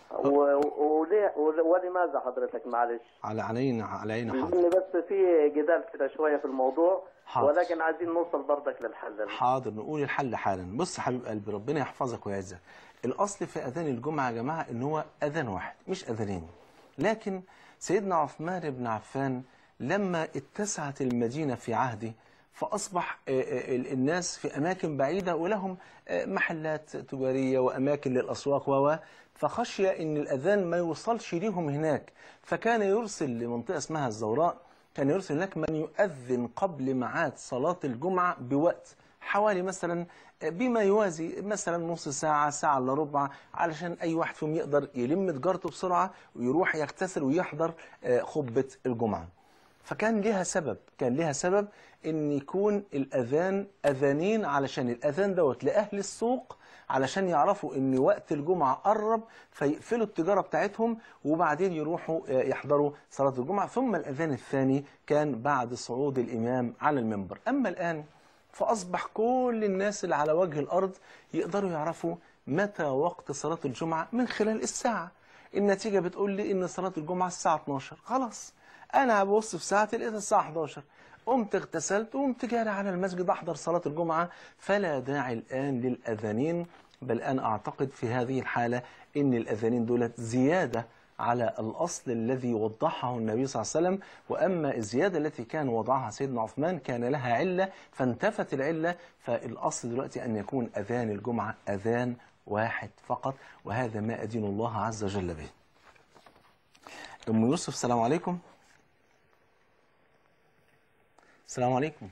و- و- وليه ول- ولماذا حضرتك معلش؟ على علينا علينا حاضر لان بس في جدال كده شويه في الموضوع حاضر. ولكن عايزين نوصل برضك للحل حاضر نقول الحل حالا بص يا حبيب قلبي ربنا يحفظك ويعزك الاصل في اذان الجمعه يا جماعه ان هو اذان واحد مش اذانين لكن سيدنا عثمان بن عفان لما اتسعت المدينه في عهده فاصبح آه، آه، ال- الناس في اماكن بعيده ولهم آه، محلات تجاريه واماكن للاسواق و فخشي ان الاذان ما يوصلش ليهم هناك فكان يرسل لمنطقه اسمها الزوراء كان يرسل هناك من يؤذن قبل ميعاد صلاة الجمعة بوقت حوالي مثلا بما يوازي مثلا نص ساعة ساعة الا ربع علشان أي واحد فيهم يقدر يلم تجارته بسرعة ويروح يغتسل ويحضر آه، خطبة الجمعة فكان ليها سبب كان ليها سبب ان يكون الاذان اذانين علشان الاذان دوت لاهل السوق علشان يعرفوا ان وقت الجمعه قرب فيقفلوا التجاره بتاعتهم وبعدين يروحوا آه، يحضروا صلاه الجمعه ثم الاذان الثاني كان بعد صعود الامام على المنبر اما الان فاصبح كل الناس اللي على وجه الارض يقدروا يعرفوا متى وقت صلاه الجمعه من خلال الساعه النتيجه بتقول لي ان صلاه الجمعه الساعه 12 خلاص انا ببص في ساعتي لقيتها الساعه 11 قمت اغتسلت وقمت جاري على المسجد احضر صلاه الجمعه فلا داعي الان للاذانين بل انا اعتقد في هذه الحاله ان الاذانين دولت زياده على الاصل الذي وضحه النبي صلى الله عليه وسلم واما الزياده التي كان وضعها سيدنا عثمان كان لها عله فانتفت العله فالاصل دلوقتي ان يكون اذان الجمعه اذان واحد فقط وهذا ما ادين الله عز وجل به. ام يوسف السلام عليكم. السلام عليكم.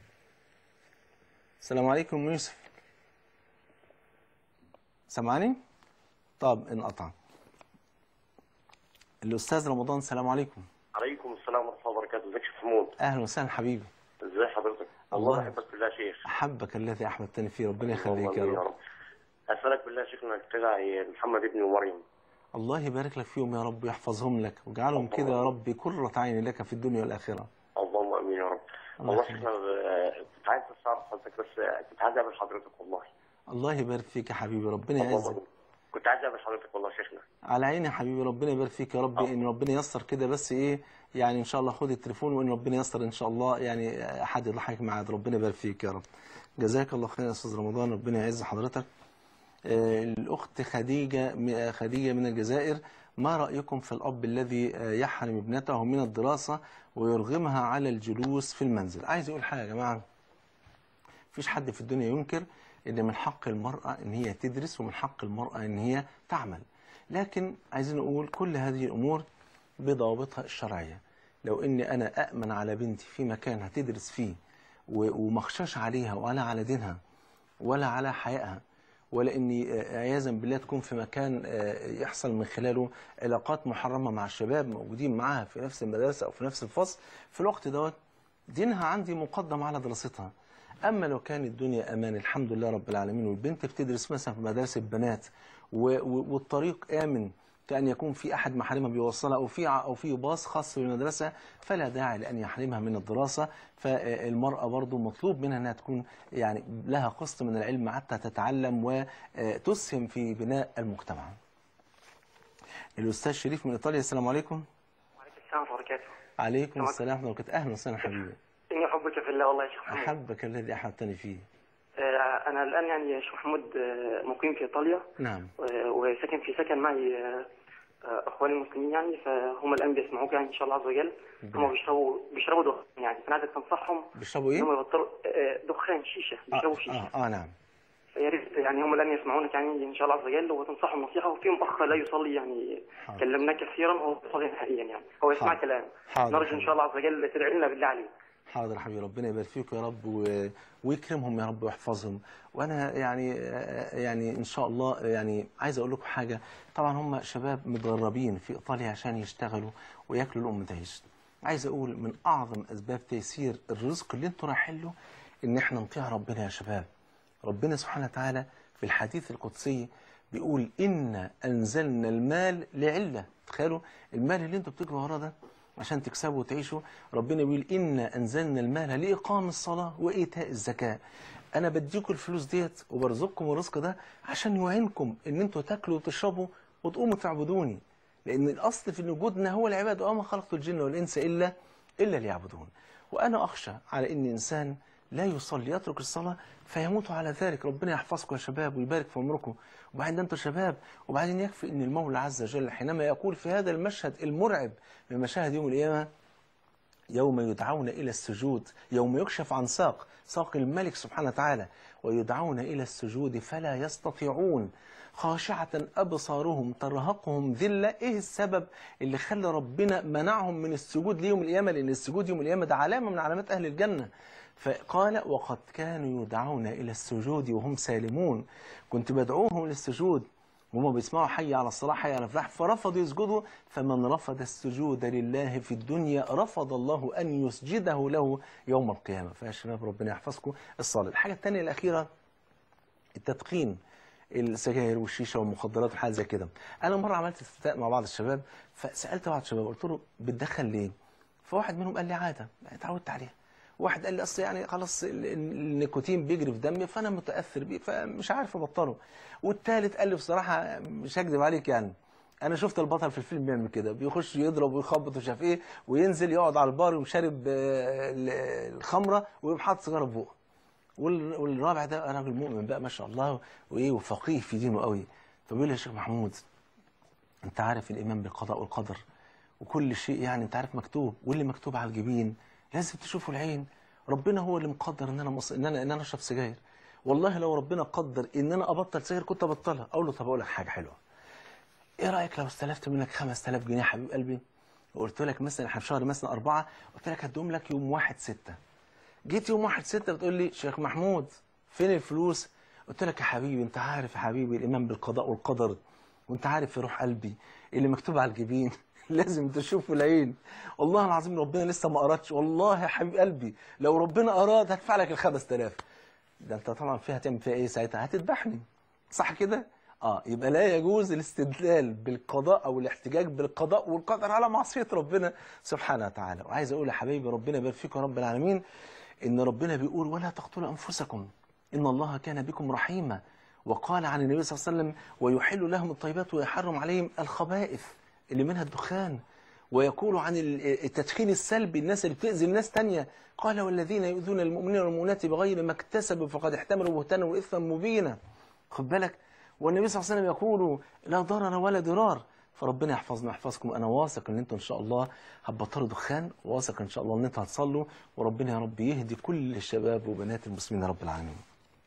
السلام عليكم ام يوسف. سامعني؟ طب انقطع. الاستاذ رمضان السلام عليكم. عليكم السلام ورحمه الله وبركاته ازيك يا شيخ محمود اهلا وسهلا حبيبي. ازي حضرتك الله. والله احبك بالله يا شيخ احبك الذي احببتني فيه ربنا يخليك يا اللهم آمين رب. اسالك بالله يا شيخ انك تدعي محمد ابني ومريم الله يبارك لك فيهم يا رب ويحفظهم لك واجعلهم كده يا رب قرة عين لك في الدنيا والآخرة اللهم امين يا رب الله والله يخليك. شيخنا آه، كنت عايز بس اعرف حضرتك بس آه، كنت عايز اقابل حضرتك والله الله يبارك فيك يا حبيبي ربنا اللهم يعزك آمين. كنت عايز اقابل حضرتك والله يا شيخنا على عيني يا حبيبي ربنا يبارك فيك يا رب ان ربنا ييسر كده بس ايه يعني ان شاء الله خد التليفون وان ربنا ييسر ان شاء الله يعني حد يضحك معاك ربنا يبارك فيك يا رب جزاك الله خير يا استاذ رمضان ربنا يعز حضرتك آه، الاخت خديجه م- خديجه من الجزائر ما رايكم في الاب الذي آه، يحرم ابنته من الدراسه ويرغمها على الجلوس في المنزل عايز اقول حاجه يا جماعه مفيش حد في الدنيا ينكر ان من حق المرأة ان هي تدرس ومن حق المرأة ان هي تعمل لكن عايزين نقول كل هذه الامور بضوابطها الشرعية لو اني انا اأمن على بنتي في مكان هتدرس فيه و- ومخشاش عليها ولا على دينها ولا على حيائها ولا اني آه، عياذا بالله تكون في مكان آه، يحصل من خلاله علاقات محرمه مع الشباب موجودين معاها في نفس المدرسه او في نفس الفصل في الوقت دوت دينها عندي مقدم على دراستها اما لو كان الدنيا امان الحمد لله رب العالمين والبنت بتدرس مثلا في مدارس البنات و- و- والطريق امن كأن يكون في أحد محارمها بيوصلها أو في ع- أو في باص خاص بالمدرسة فلا داعي لأن يحرمها من الدراسة فالمرأة برضو مطلوب منها أنها تكون يعني لها قسط من العلم حتى تتعلم وتسهم في بناء المجتمع. الأستاذ شريف من إيطاليا السلام عليكم. وعليكم السلام ورحمة الله وبركاته. عليكم السلام السلام ورحمة الله وبركاته أهلا وسهلا حبيبي. إني أحبك في الله والله يا شيخ محمود. أحبك الذي أحببتني فيه. آه، أنا الآن يعني يا شيخ محمود آه، مقيم في إيطاليا نعم آه، وساكن في سكن معي آه، آه، إخواني المسلمين يعني فهم الآن بيسمعوك يعني إن شاء الله عز وجل هم بيشربوا بيشربوا دخان يعني فأنا عايزك تنصحهم بيشربوا إن هم إيه؟ يبطلوا آه، دخان شيشة بيشربوا آه, شيشة آه, آه نعم فيا ريت يعني هم الآن يسمعونك يعني إن شاء الله عز وجل وتنصحهم نصيحة وفيهم أخ لا يصلي يعني حاضر. كلمناه كثيرا هو يصلي حاليا يعني هو يسمعك حاضر. الآن حاضر نرجو إن حبيبي. شاء الله عز وجل تدعي لنا بالله عليك حاضر حبيبي ربنا يبارك فيك يا رب و... ويكرمهم يا رب ويحفظهم وانا يعني يعني ان شاء الله يعني عايز اقول لكم حاجه طبعا هم شباب متغربين في ايطاليا عشان يشتغلوا وياكلوا لقمه عيش عايز اقول من اعظم اسباب تيسير الرزق اللي انتوا رايحين له ان احنا نطيع ربنا يا شباب ربنا سبحانه وتعالى في الحديث القدسي بيقول إن أنزلنا المال لعلة تخيلوا المال اللي انتوا بتجروا وراه ده عشان تكسبوا وتعيشوا ربنا بيقول إن أنزلنا المال لإقام الصلاة وإيتاء الزكاة أنا بديكم الفلوس ديت وبرزقكم الرزق ده عشان يعينكم إن انتوا تاكلوا وتشربوا وتقوموا تعبدوني لان الاصل في وجودنا هو العباده وما خلقت الجن والانس الا الا ليعبدون وانا اخشى على ان انسان لا يصلي يترك الصلاه فيموت على ذلك ربنا يحفظكم يا شباب ويبارك في عمركم وبعدين ده انتم شباب وبعدين يكفي ان المولى عز وجل حينما يقول في هذا المشهد المرعب من مشاهد يوم القيامه يوم يدعون إلى السجود يوم يكشف عن ساق ساق الملك سبحانه وتعالى ويدعون إلى السجود فلا يستطيعون خاشعة أبصارهم ترهقهم ذلة إيه السبب اللي خلى ربنا منعهم من السجود ليوم القيامة لأن السجود يوم القيامة ده علامة من علامات أهل الجنة فقال وقد كانوا يدعون إلى السجود وهم سالمون كنت بدعوهم للسجود وهم بيسمعوا حي على الصلاة حي على الفلاح فرفضوا يسجدوا فمن رفض السجود لله في الدنيا رفض الله أن يسجده له يوم القيامة فيا شباب ربنا يحفظكم الصلاة الحاجة الثانية الأخيرة التدخين السجاير والشيشه والمخدرات وحاجات زي كده انا مره عملت استفتاء مع بعض الشباب فسالت بعض الشباب قلت له بتدخن ليه فواحد منهم قال لي عاده اتعودت عليها واحد قال لي اصل يعني خلاص ال- ال- النيكوتين بيجري في دمي فانا متاثر بيه فمش عارف ابطله والثالث قال لي بصراحه مش هكذب عليك يعني انا شفت البطل في الفيلم بيعمل كده بيخش يضرب ويخبط ومش عارف ايه وينزل يقعد على البار وشارب آه، ال- الخمره ويقوم حاطط سيجاره في بقه وال- والرابع ده راجل مؤمن بقى ما شاء الله وايه وفقيه في دينه قوي فبيقول لي يا شيخ محمود انت عارف الايمان بالقضاء والقدر وكل شيء يعني انت عارف مكتوب واللي مكتوب على الجبين لازم تشوفه العين ربنا هو اللي مقدر ان انا مص... ان انا ان انا اشرب سجاير والله لو ربنا قدر ان انا ابطل سجاير كنت ابطلها اقول له طب اقول لك حاجه حلوه ايه رايك لو استلفت منك 5000 جنيه يا حبيب قلبي وقلت لك مثلا احنا في شهر مثلا أربعة قلت لك هديهم لك يوم واحد ستة جيت يوم واحد ستة بتقول لي شيخ محمود فين الفلوس قلت لك يا حبيبي انت عارف يا حبيبي الايمان بالقضاء والقدر وانت عارف في روح قلبي اللي مكتوب على الجبين لازم تشوفه العين والله العظيم ربنا لسه ما ارادش والله يا حبيب قلبي لو ربنا اراد هدفع لك ال 5000 ده انت طبعا فيها هتعمل فيها ايه ساعتها هتذبحني صح كده اه يبقى لا يجوز الاستدلال بالقضاء او الاحتجاج بالقضاء والقدر على معصيه ربنا سبحانه وتعالى وعايز اقول يا حبايبي ربنا يبارك فيكم يا رب العالمين ان ربنا بيقول ولا تقتلوا انفسكم ان الله كان بكم رحيما وقال عن النبي صلى الله عليه وسلم ويحل لهم الطيبات ويحرم عليهم الخبائث اللي منها الدخان ويقول عن ال- التدخين السلبي الناس اللي بتأذي الناس تانية قال والذين يؤذون المؤمنين والمؤمنات بغير ما اكتسبوا فقد احتملوا بهتانا وإثما مبينا خد بالك والنبي صلى الله عليه وسلم يقول لا ضرر ولا ضرار فربنا يحفظنا ويحفظكم انا واثق ان انتم ان شاء الله هتبطلوا دخان واثق ان شاء الله ان انتم هتصلوا وربنا يا رب يهدي كل الشباب وبنات المسلمين يا رب العالمين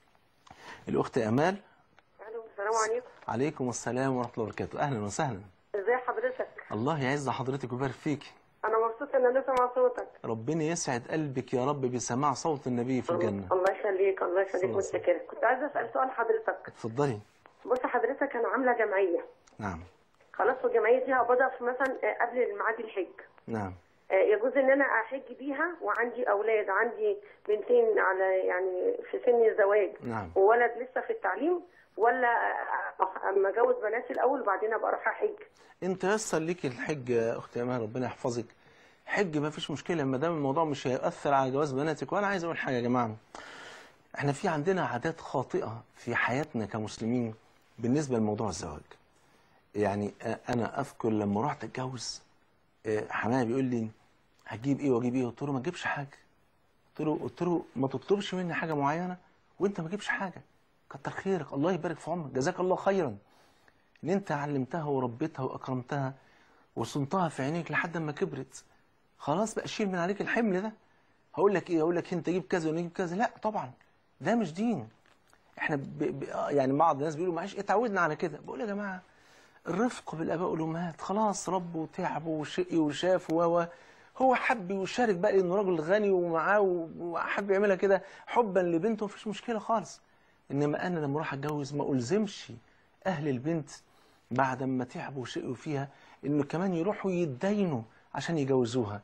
الاخت امال الو السلام عليكم عليكم السلام ورحمه الله وبركاته اهلا وسهلا ازي حضرتك الله يعز حضرتك ويبارك فيك انا مبسوطه ان انا سامعه صوتك ربنا يسعد قلبك يا رب بسماع صوت النبي في الجنه الله يخليك الله يخليك الله متشكره كنت عايزه اسال سؤال حضرتك اتفضلي بص حضرتك انا عامله جمعيه نعم خلاص والجمعيه دي هقبضها في مثلا آه، قبل ميعاد الحج نعم آه، يجوز ان انا احج بيها وعندي اولاد عندي بنتين على يعني في سن الزواج نعم وولد لسه في التعليم ولا آه، آه، اما اجوز بناتي الاول وبعدين ابقى اروح احج انت يسر ليك الحج يا اختي امال ربنا يحفظك حج ما فيش مشكله ما دام الموضوع مش هيأثر على جواز بناتك وانا عايز اقول حاجه يا جماعه احنا في عندنا عادات خاطئه في حياتنا كمسلمين بالنسبه لموضوع الزواج يعني آه، انا اذكر لما رحت اتجوز آه، حماية بيقول لي هجيب ايه واجيب ايه قلت له ما تجيبش حاجه قلت له قلت له ما تطلبش مني حاجه معينه وانت ما تجيبش حاجه كتر خيرك الله يبارك في عمرك جزاك الله خيرا ان انت علمتها وربيتها واكرمتها وصنتها في عينيك لحد ما كبرت خلاص بقى شيل من عليك الحمل ده هقول لك ايه هقول لك انت جيب كذا ونجيب كذا لا طبعا ده مش دين احنا ب... ب... آه يعني بعض الناس بيقولوا معلش اتعودنا على كده بقول يا جماعه الرفق بالاباء والامهات خلاص ربوا وتعبوا وشقي وشافوا و و هو حب يشارك بقى لانه راجل غني ومعاه و- وحب يعملها كده حبا لبنته مفيش مشكله خالص انما انا لما اروح اتجوز ما الزمش اهل البنت بعد ما تعبوا وشقوا فيها انه كمان يروحوا يتدينوا عشان يجوزوها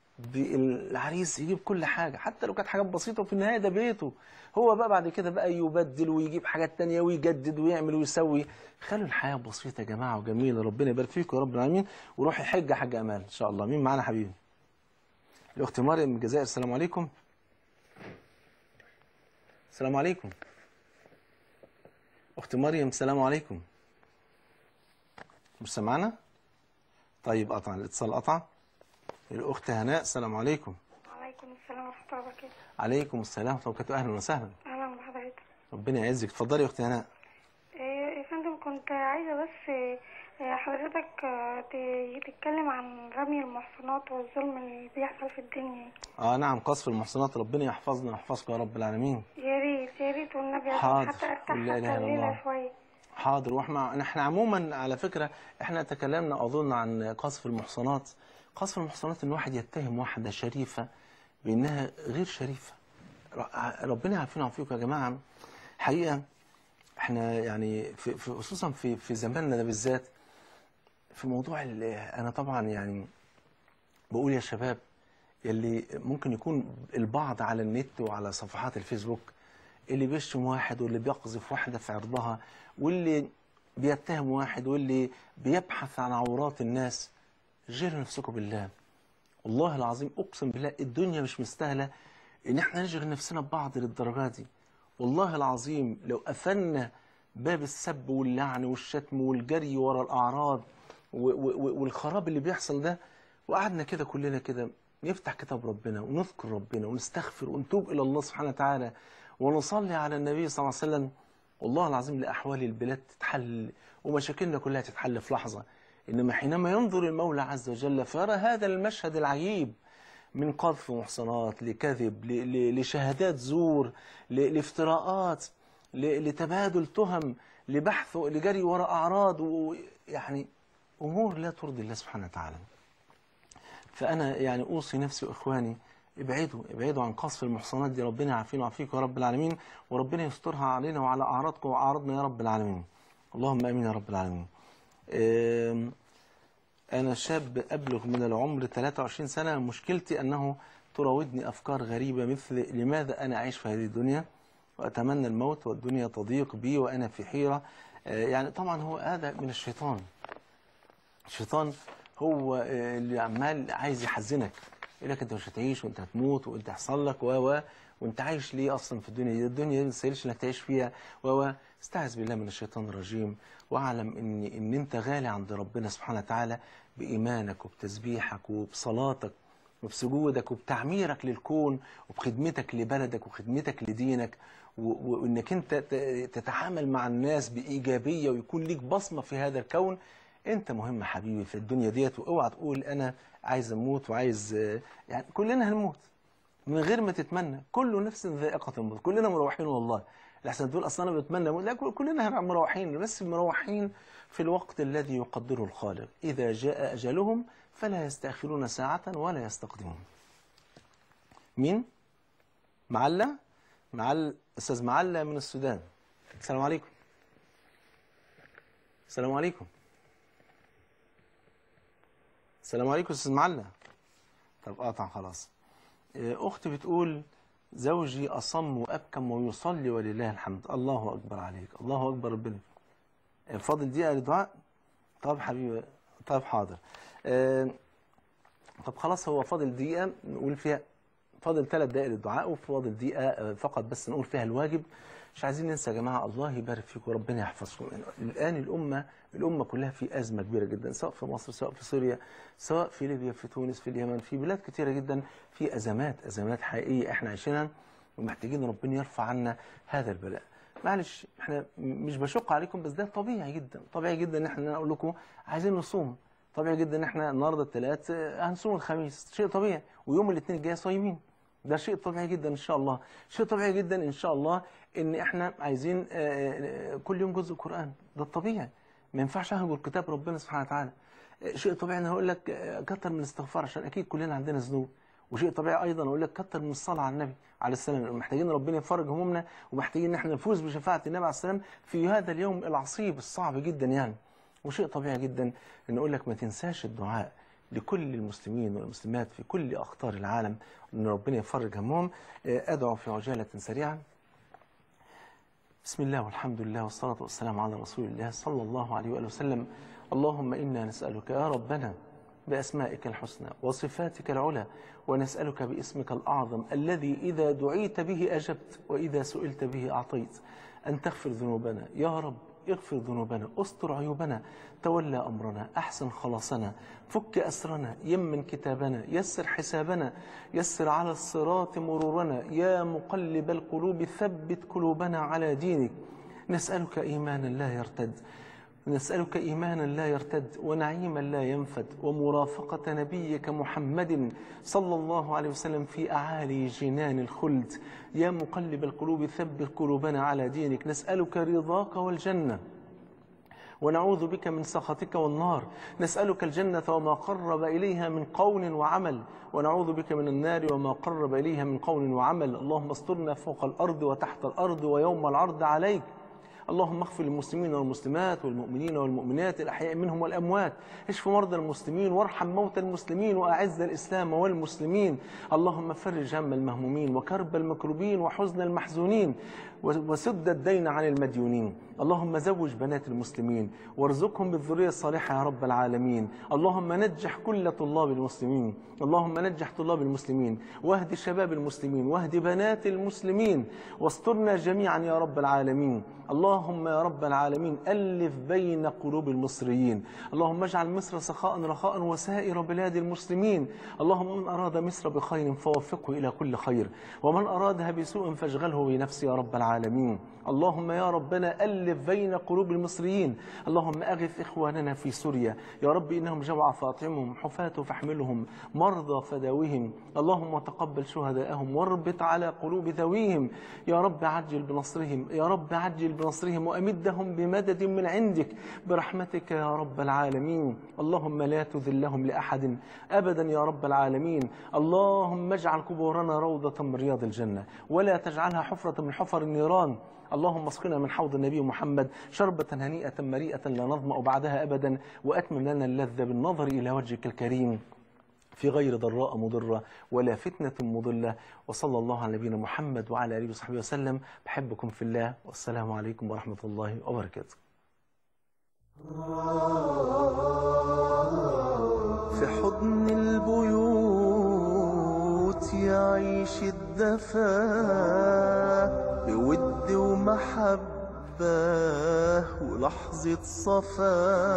العريس يجيب كل حاجة حتى لو كانت حاجات بسيطة وفي النهاية ده بيته هو بقى بعد كده بقى يبدل ويجيب حاجات تانية ويجدد ويعمل ويسوي خلوا الحياة بسيطة يا جماعة وجميلة ربنا يبارك فيكم يا رب العالمين وروحي حج يا حاج أمال إن شاء الله مين معانا حبيبي الأخت مريم من الجزائر السلام عليكم السلام عليكم أخت مريم السلام عليكم مش سامعنا طيب قطع الاتصال قطع الاخت هناء السلام عليكم وعليكم السلام ورحمة الله وبركاته عليكم السلام ورحمه الله وبركاته اهلا وسهلا أهلا بحضرتك ربنا يعزك اتفضلي يا اخت هناء إيه يا فندم كنت عايزة بس إيه، حضرتك آه، ت- تتكلم عن رمي المحصنات والظلم اللي بيحصل في الدنيا اه نعم قصف المحصنات ربنا يحفظنا ويحفظكم يا رب العالمين يا ريت يا ريت والنبي عشان حاضر. حتى ارتاح قل لا حتى إله إلا الليلة الله. شوية حاضر واحنا احنا عموما على فكره احنا تكلمنا اظن عن قصف المحصنات قصف المحصنات ان واحد يتهم واحده شريفه بانها غير شريفه ر- ربنا يعافينا ويعافيكم يا جماعه حقيقه احنا يعني في في- خصوصا في في زماننا ده بالذات في موضوع ال- انا طبعا يعني بقول يا شباب يلي ممكن يكون البعض على النت وعلى صفحات الفيسبوك اللي بيشتم واحد واللي بيقذف واحدة في عرضها واللي بيتهم واحد واللي بيبحث عن عورات الناس جيروا نفسكم بالله والله العظيم اقسم بالله الدنيا مش مستاهله ان احنا نشغل نفسنا ببعض للدرجه دي والله العظيم لو قفلنا باب السب واللعن والشتم والجري ورا الاعراض و- و- و- والخراب اللي بيحصل ده وقعدنا كده كلنا كده نفتح كتاب ربنا ونذكر ربنا ونستغفر ونتوب الى الله سبحانه وتعالى ونصلي على النبي صلى الله عليه وسلم والله العظيم لاحوال البلاد تتحل ومشاكلنا كلها تتحل في لحظه انما حينما ينظر المولى عز وجل فيرى هذا المشهد العجيب من قذف محصنات لكذب ل- ل- لشهادات زور ل- لافتراءات ل- لتبادل تهم لبحث لجري وراء اعراض ويعني امور لا ترضي الله سبحانه وتعالى فانا يعني اوصي نفسي واخواني ابعدوا ابعدوا عن قصف المحصنات دي ربنا يعافينا ويعافيكم يا رب العالمين وربنا يسترها علينا وعلى اعراضكم واعراضنا يا رب العالمين اللهم امين يا رب العالمين أم، أنا شاب أبلغ من العمر 23 سنة مشكلتي أنه تراودني أفكار غريبة مثل لماذا أنا أعيش في هذه الدنيا وأتمنى الموت والدنيا تضيق بي وأنا في حيرة آه، يعني طبعا هو هذا من الشيطان الشيطان هو آه، اللي عمال عايز يحزنك يقول لك انت مش هتعيش وانت هتموت وانت هيحصل لك و و وانت عايش ليه اصلا في الدنيا دي الدنيا دي ما تستاهلش انك تعيش فيها و و استعذ بالله من الشيطان الرجيم واعلم ان ان انت غالي عند ربنا سبحانه وتعالى بايمانك وبتسبيحك وبصلاتك وبسجودك وبتعميرك للكون وبخدمتك لبلدك وخدمتك لدينك و- و- وانك انت ت- تتعامل مع الناس بايجابيه ويكون ليك بصمه في هذا الكون انت مهم يا حبيبي في الدنيا ديت واوعى تقول انا عايز اموت وعايز آه، يعني كلنا هنموت من غير ما تتمنى كل نفس ذائقه الموت كلنا مروحين والله لحسن تقول اصل انا بتمنى أموت. لا كلنا هنبقى مروحين بس مروحين في الوقت الذي يقدره الخالق اذا جاء اجلهم فلا يستاخرون ساعه ولا يستقدمون مين معلة معل استاذ معلة من السودان السلام عليكم السلام عليكم السلام عليكم استاذ معلة طب قاطع خلاص آه، اختي بتقول زوجي اصم وابكم ويصلي ولله الحمد الله اكبر عليك الله اكبر ربنا آه، فاضل دقيقه للدعاء طب حبيبي طب حاضر آه، طب خلاص هو فاضل دقيقه نقول فيها فاضل ثلاث دقائق للدعاء وفاضل دقيقه آه، فقط بس نقول فيها الواجب مش عايزين ننسى يا جماعه الله يبارك فيكم وربنا يحفظكم الان الامه الامه كلها في ازمه كبيره جدا سواء في مصر سواء في سوريا سواء في ليبيا في تونس في اليمن في بلاد كثيره جدا في ازمات ازمات حقيقيه احنا عايشينها ومحتاجين ربنا يرفع عنا هذا البلاء معلش احنا م- مش بشق عليكم بس ده طبيعي جدا طبيعي جدا ان احنا نقول لكم عايزين نصوم طبيعي جدا ان احنا النهارده الثلاث آه، هنصوم الخميس شيء طبيعي ويوم الاثنين الجاي صايمين ده شيء طبيعي جدا ان شاء الله شيء طبيعي جدا ان شاء الله ان احنا عايزين آه، آه، كل يوم جزء قران ده الطبيعي ما ينفعش اهجر كتاب ربنا سبحانه وتعالى آه، شيء طبيعي ان اقول لك آه، كتر من الاستغفار عشان اكيد كلنا عندنا ذنوب وشيء طبيعي ايضا اقول لك كتر من الصلاه على النبي عليه السلام محتاجين ربنا يفرج همومنا ومحتاجين ان احنا نفوز بشفاعه النبي عليه السلام في هذا اليوم العصيب الصعب جدا يعني وشيء طبيعي جدا ان اقول لك ما تنساش الدعاء لكل المسلمين والمسلمات في كل اقطار العالم ان ربنا يفرج همهم آه، ادعو في عجاله سريعا بسم الله والحمد لله والصلاة والسلام على رسول الله صلى الله عليه وآله وسلم اللهم إنا نسألك يا ربنا بأسمائك الحسنى وصفاتك العلى ونسألك باسمك الأعظم الذي إذا دعيت به أجبت وإذا سئلت به أعطيت أن تغفر ذنوبنا يا رب اغفر ذنوبنا استر عيوبنا تولى أمرنا أحسن خلاصنا فك أسرنا يمن كتابنا يسر حسابنا يسر على الصراط مرورنا يا مقلب القلوب ثبت قلوبنا على دينك نسألك إيمانا لا يرتد نسألك إيمانا لا يرتد ونعيما لا ينفد ومرافقة نبيك محمد صلى الله عليه وسلم في أعالي جنان الخلد يا مقلب القلوب ثبت قلوبنا على دينك نسألك رضاك والجنة ونعوذ بك من سخطك والنار نسألك الجنة وما قرب إليها من قول وعمل ونعوذ بك من النار وما قرب إليها من قول وعمل اللهم استرنا فوق الأرض وتحت الأرض ويوم العرض عليك اللهم اغفر للمسلمين والمسلمات والمؤمنين والمؤمنات الأحياء منهم والأموات اشف مرضى المسلمين وارحم موتى المسلمين وأعز الإسلام والمسلمين اللهم فرج هم المهمومين وكرب المكروبين وحزن المحزونين وسد الدين عن المديونين اللهم زوج بنات المسلمين وارزقهم بالذرية الصالحة يا رب العالمين اللهم نجح كل طلاب المسلمين اللهم نجح طلاب المسلمين واهد شباب المسلمين واهد بنات المسلمين واسترنا جميعا يا رب العالمين اللهم يا رب العالمين ألف بين قلوب المصريين اللهم اجعل مصر سخاء رخاء وسائر بلاد المسلمين اللهم من أراد مصر بخير فوفقه إلى كل خير ومن أرادها بسوء فاشغله بنفسه يا رب العالمين اللهم يا ربنا ألف بين قلوب المصريين اللهم أغث إخواننا في سوريا يا رب إنهم جوع فاطعمهم حفاة فاحملهم مرضى فداوهم اللهم تقبل شهداءهم واربط على قلوب ذويهم يا رب عجل بنصرهم يا رب عجل بنصرهم وأمدهم بمدد من عندك برحمتك يا رب العالمين اللهم لا تذلهم لأحد أبدا يا رب العالمين اللهم اجعل قبورنا روضة من رياض الجنة ولا تجعلها حفرة من حفر النيران اللهم اسقنا من حوض النبي محمد شربة هنيئة مريئة لا نظمأ بعدها أبدا وأتمم لنا اللذة بالنظر إلى وجهك الكريم في غير ضراء مضرة ولا فتنة مضلة وصلى الله على نبينا محمد وعلى آله وصحبه وسلم بحبكم في الله والسلام عليكم ورحمة الله وبركاته في حضن البيوت يعيش الدفا بود ومحبة ولحظة صفا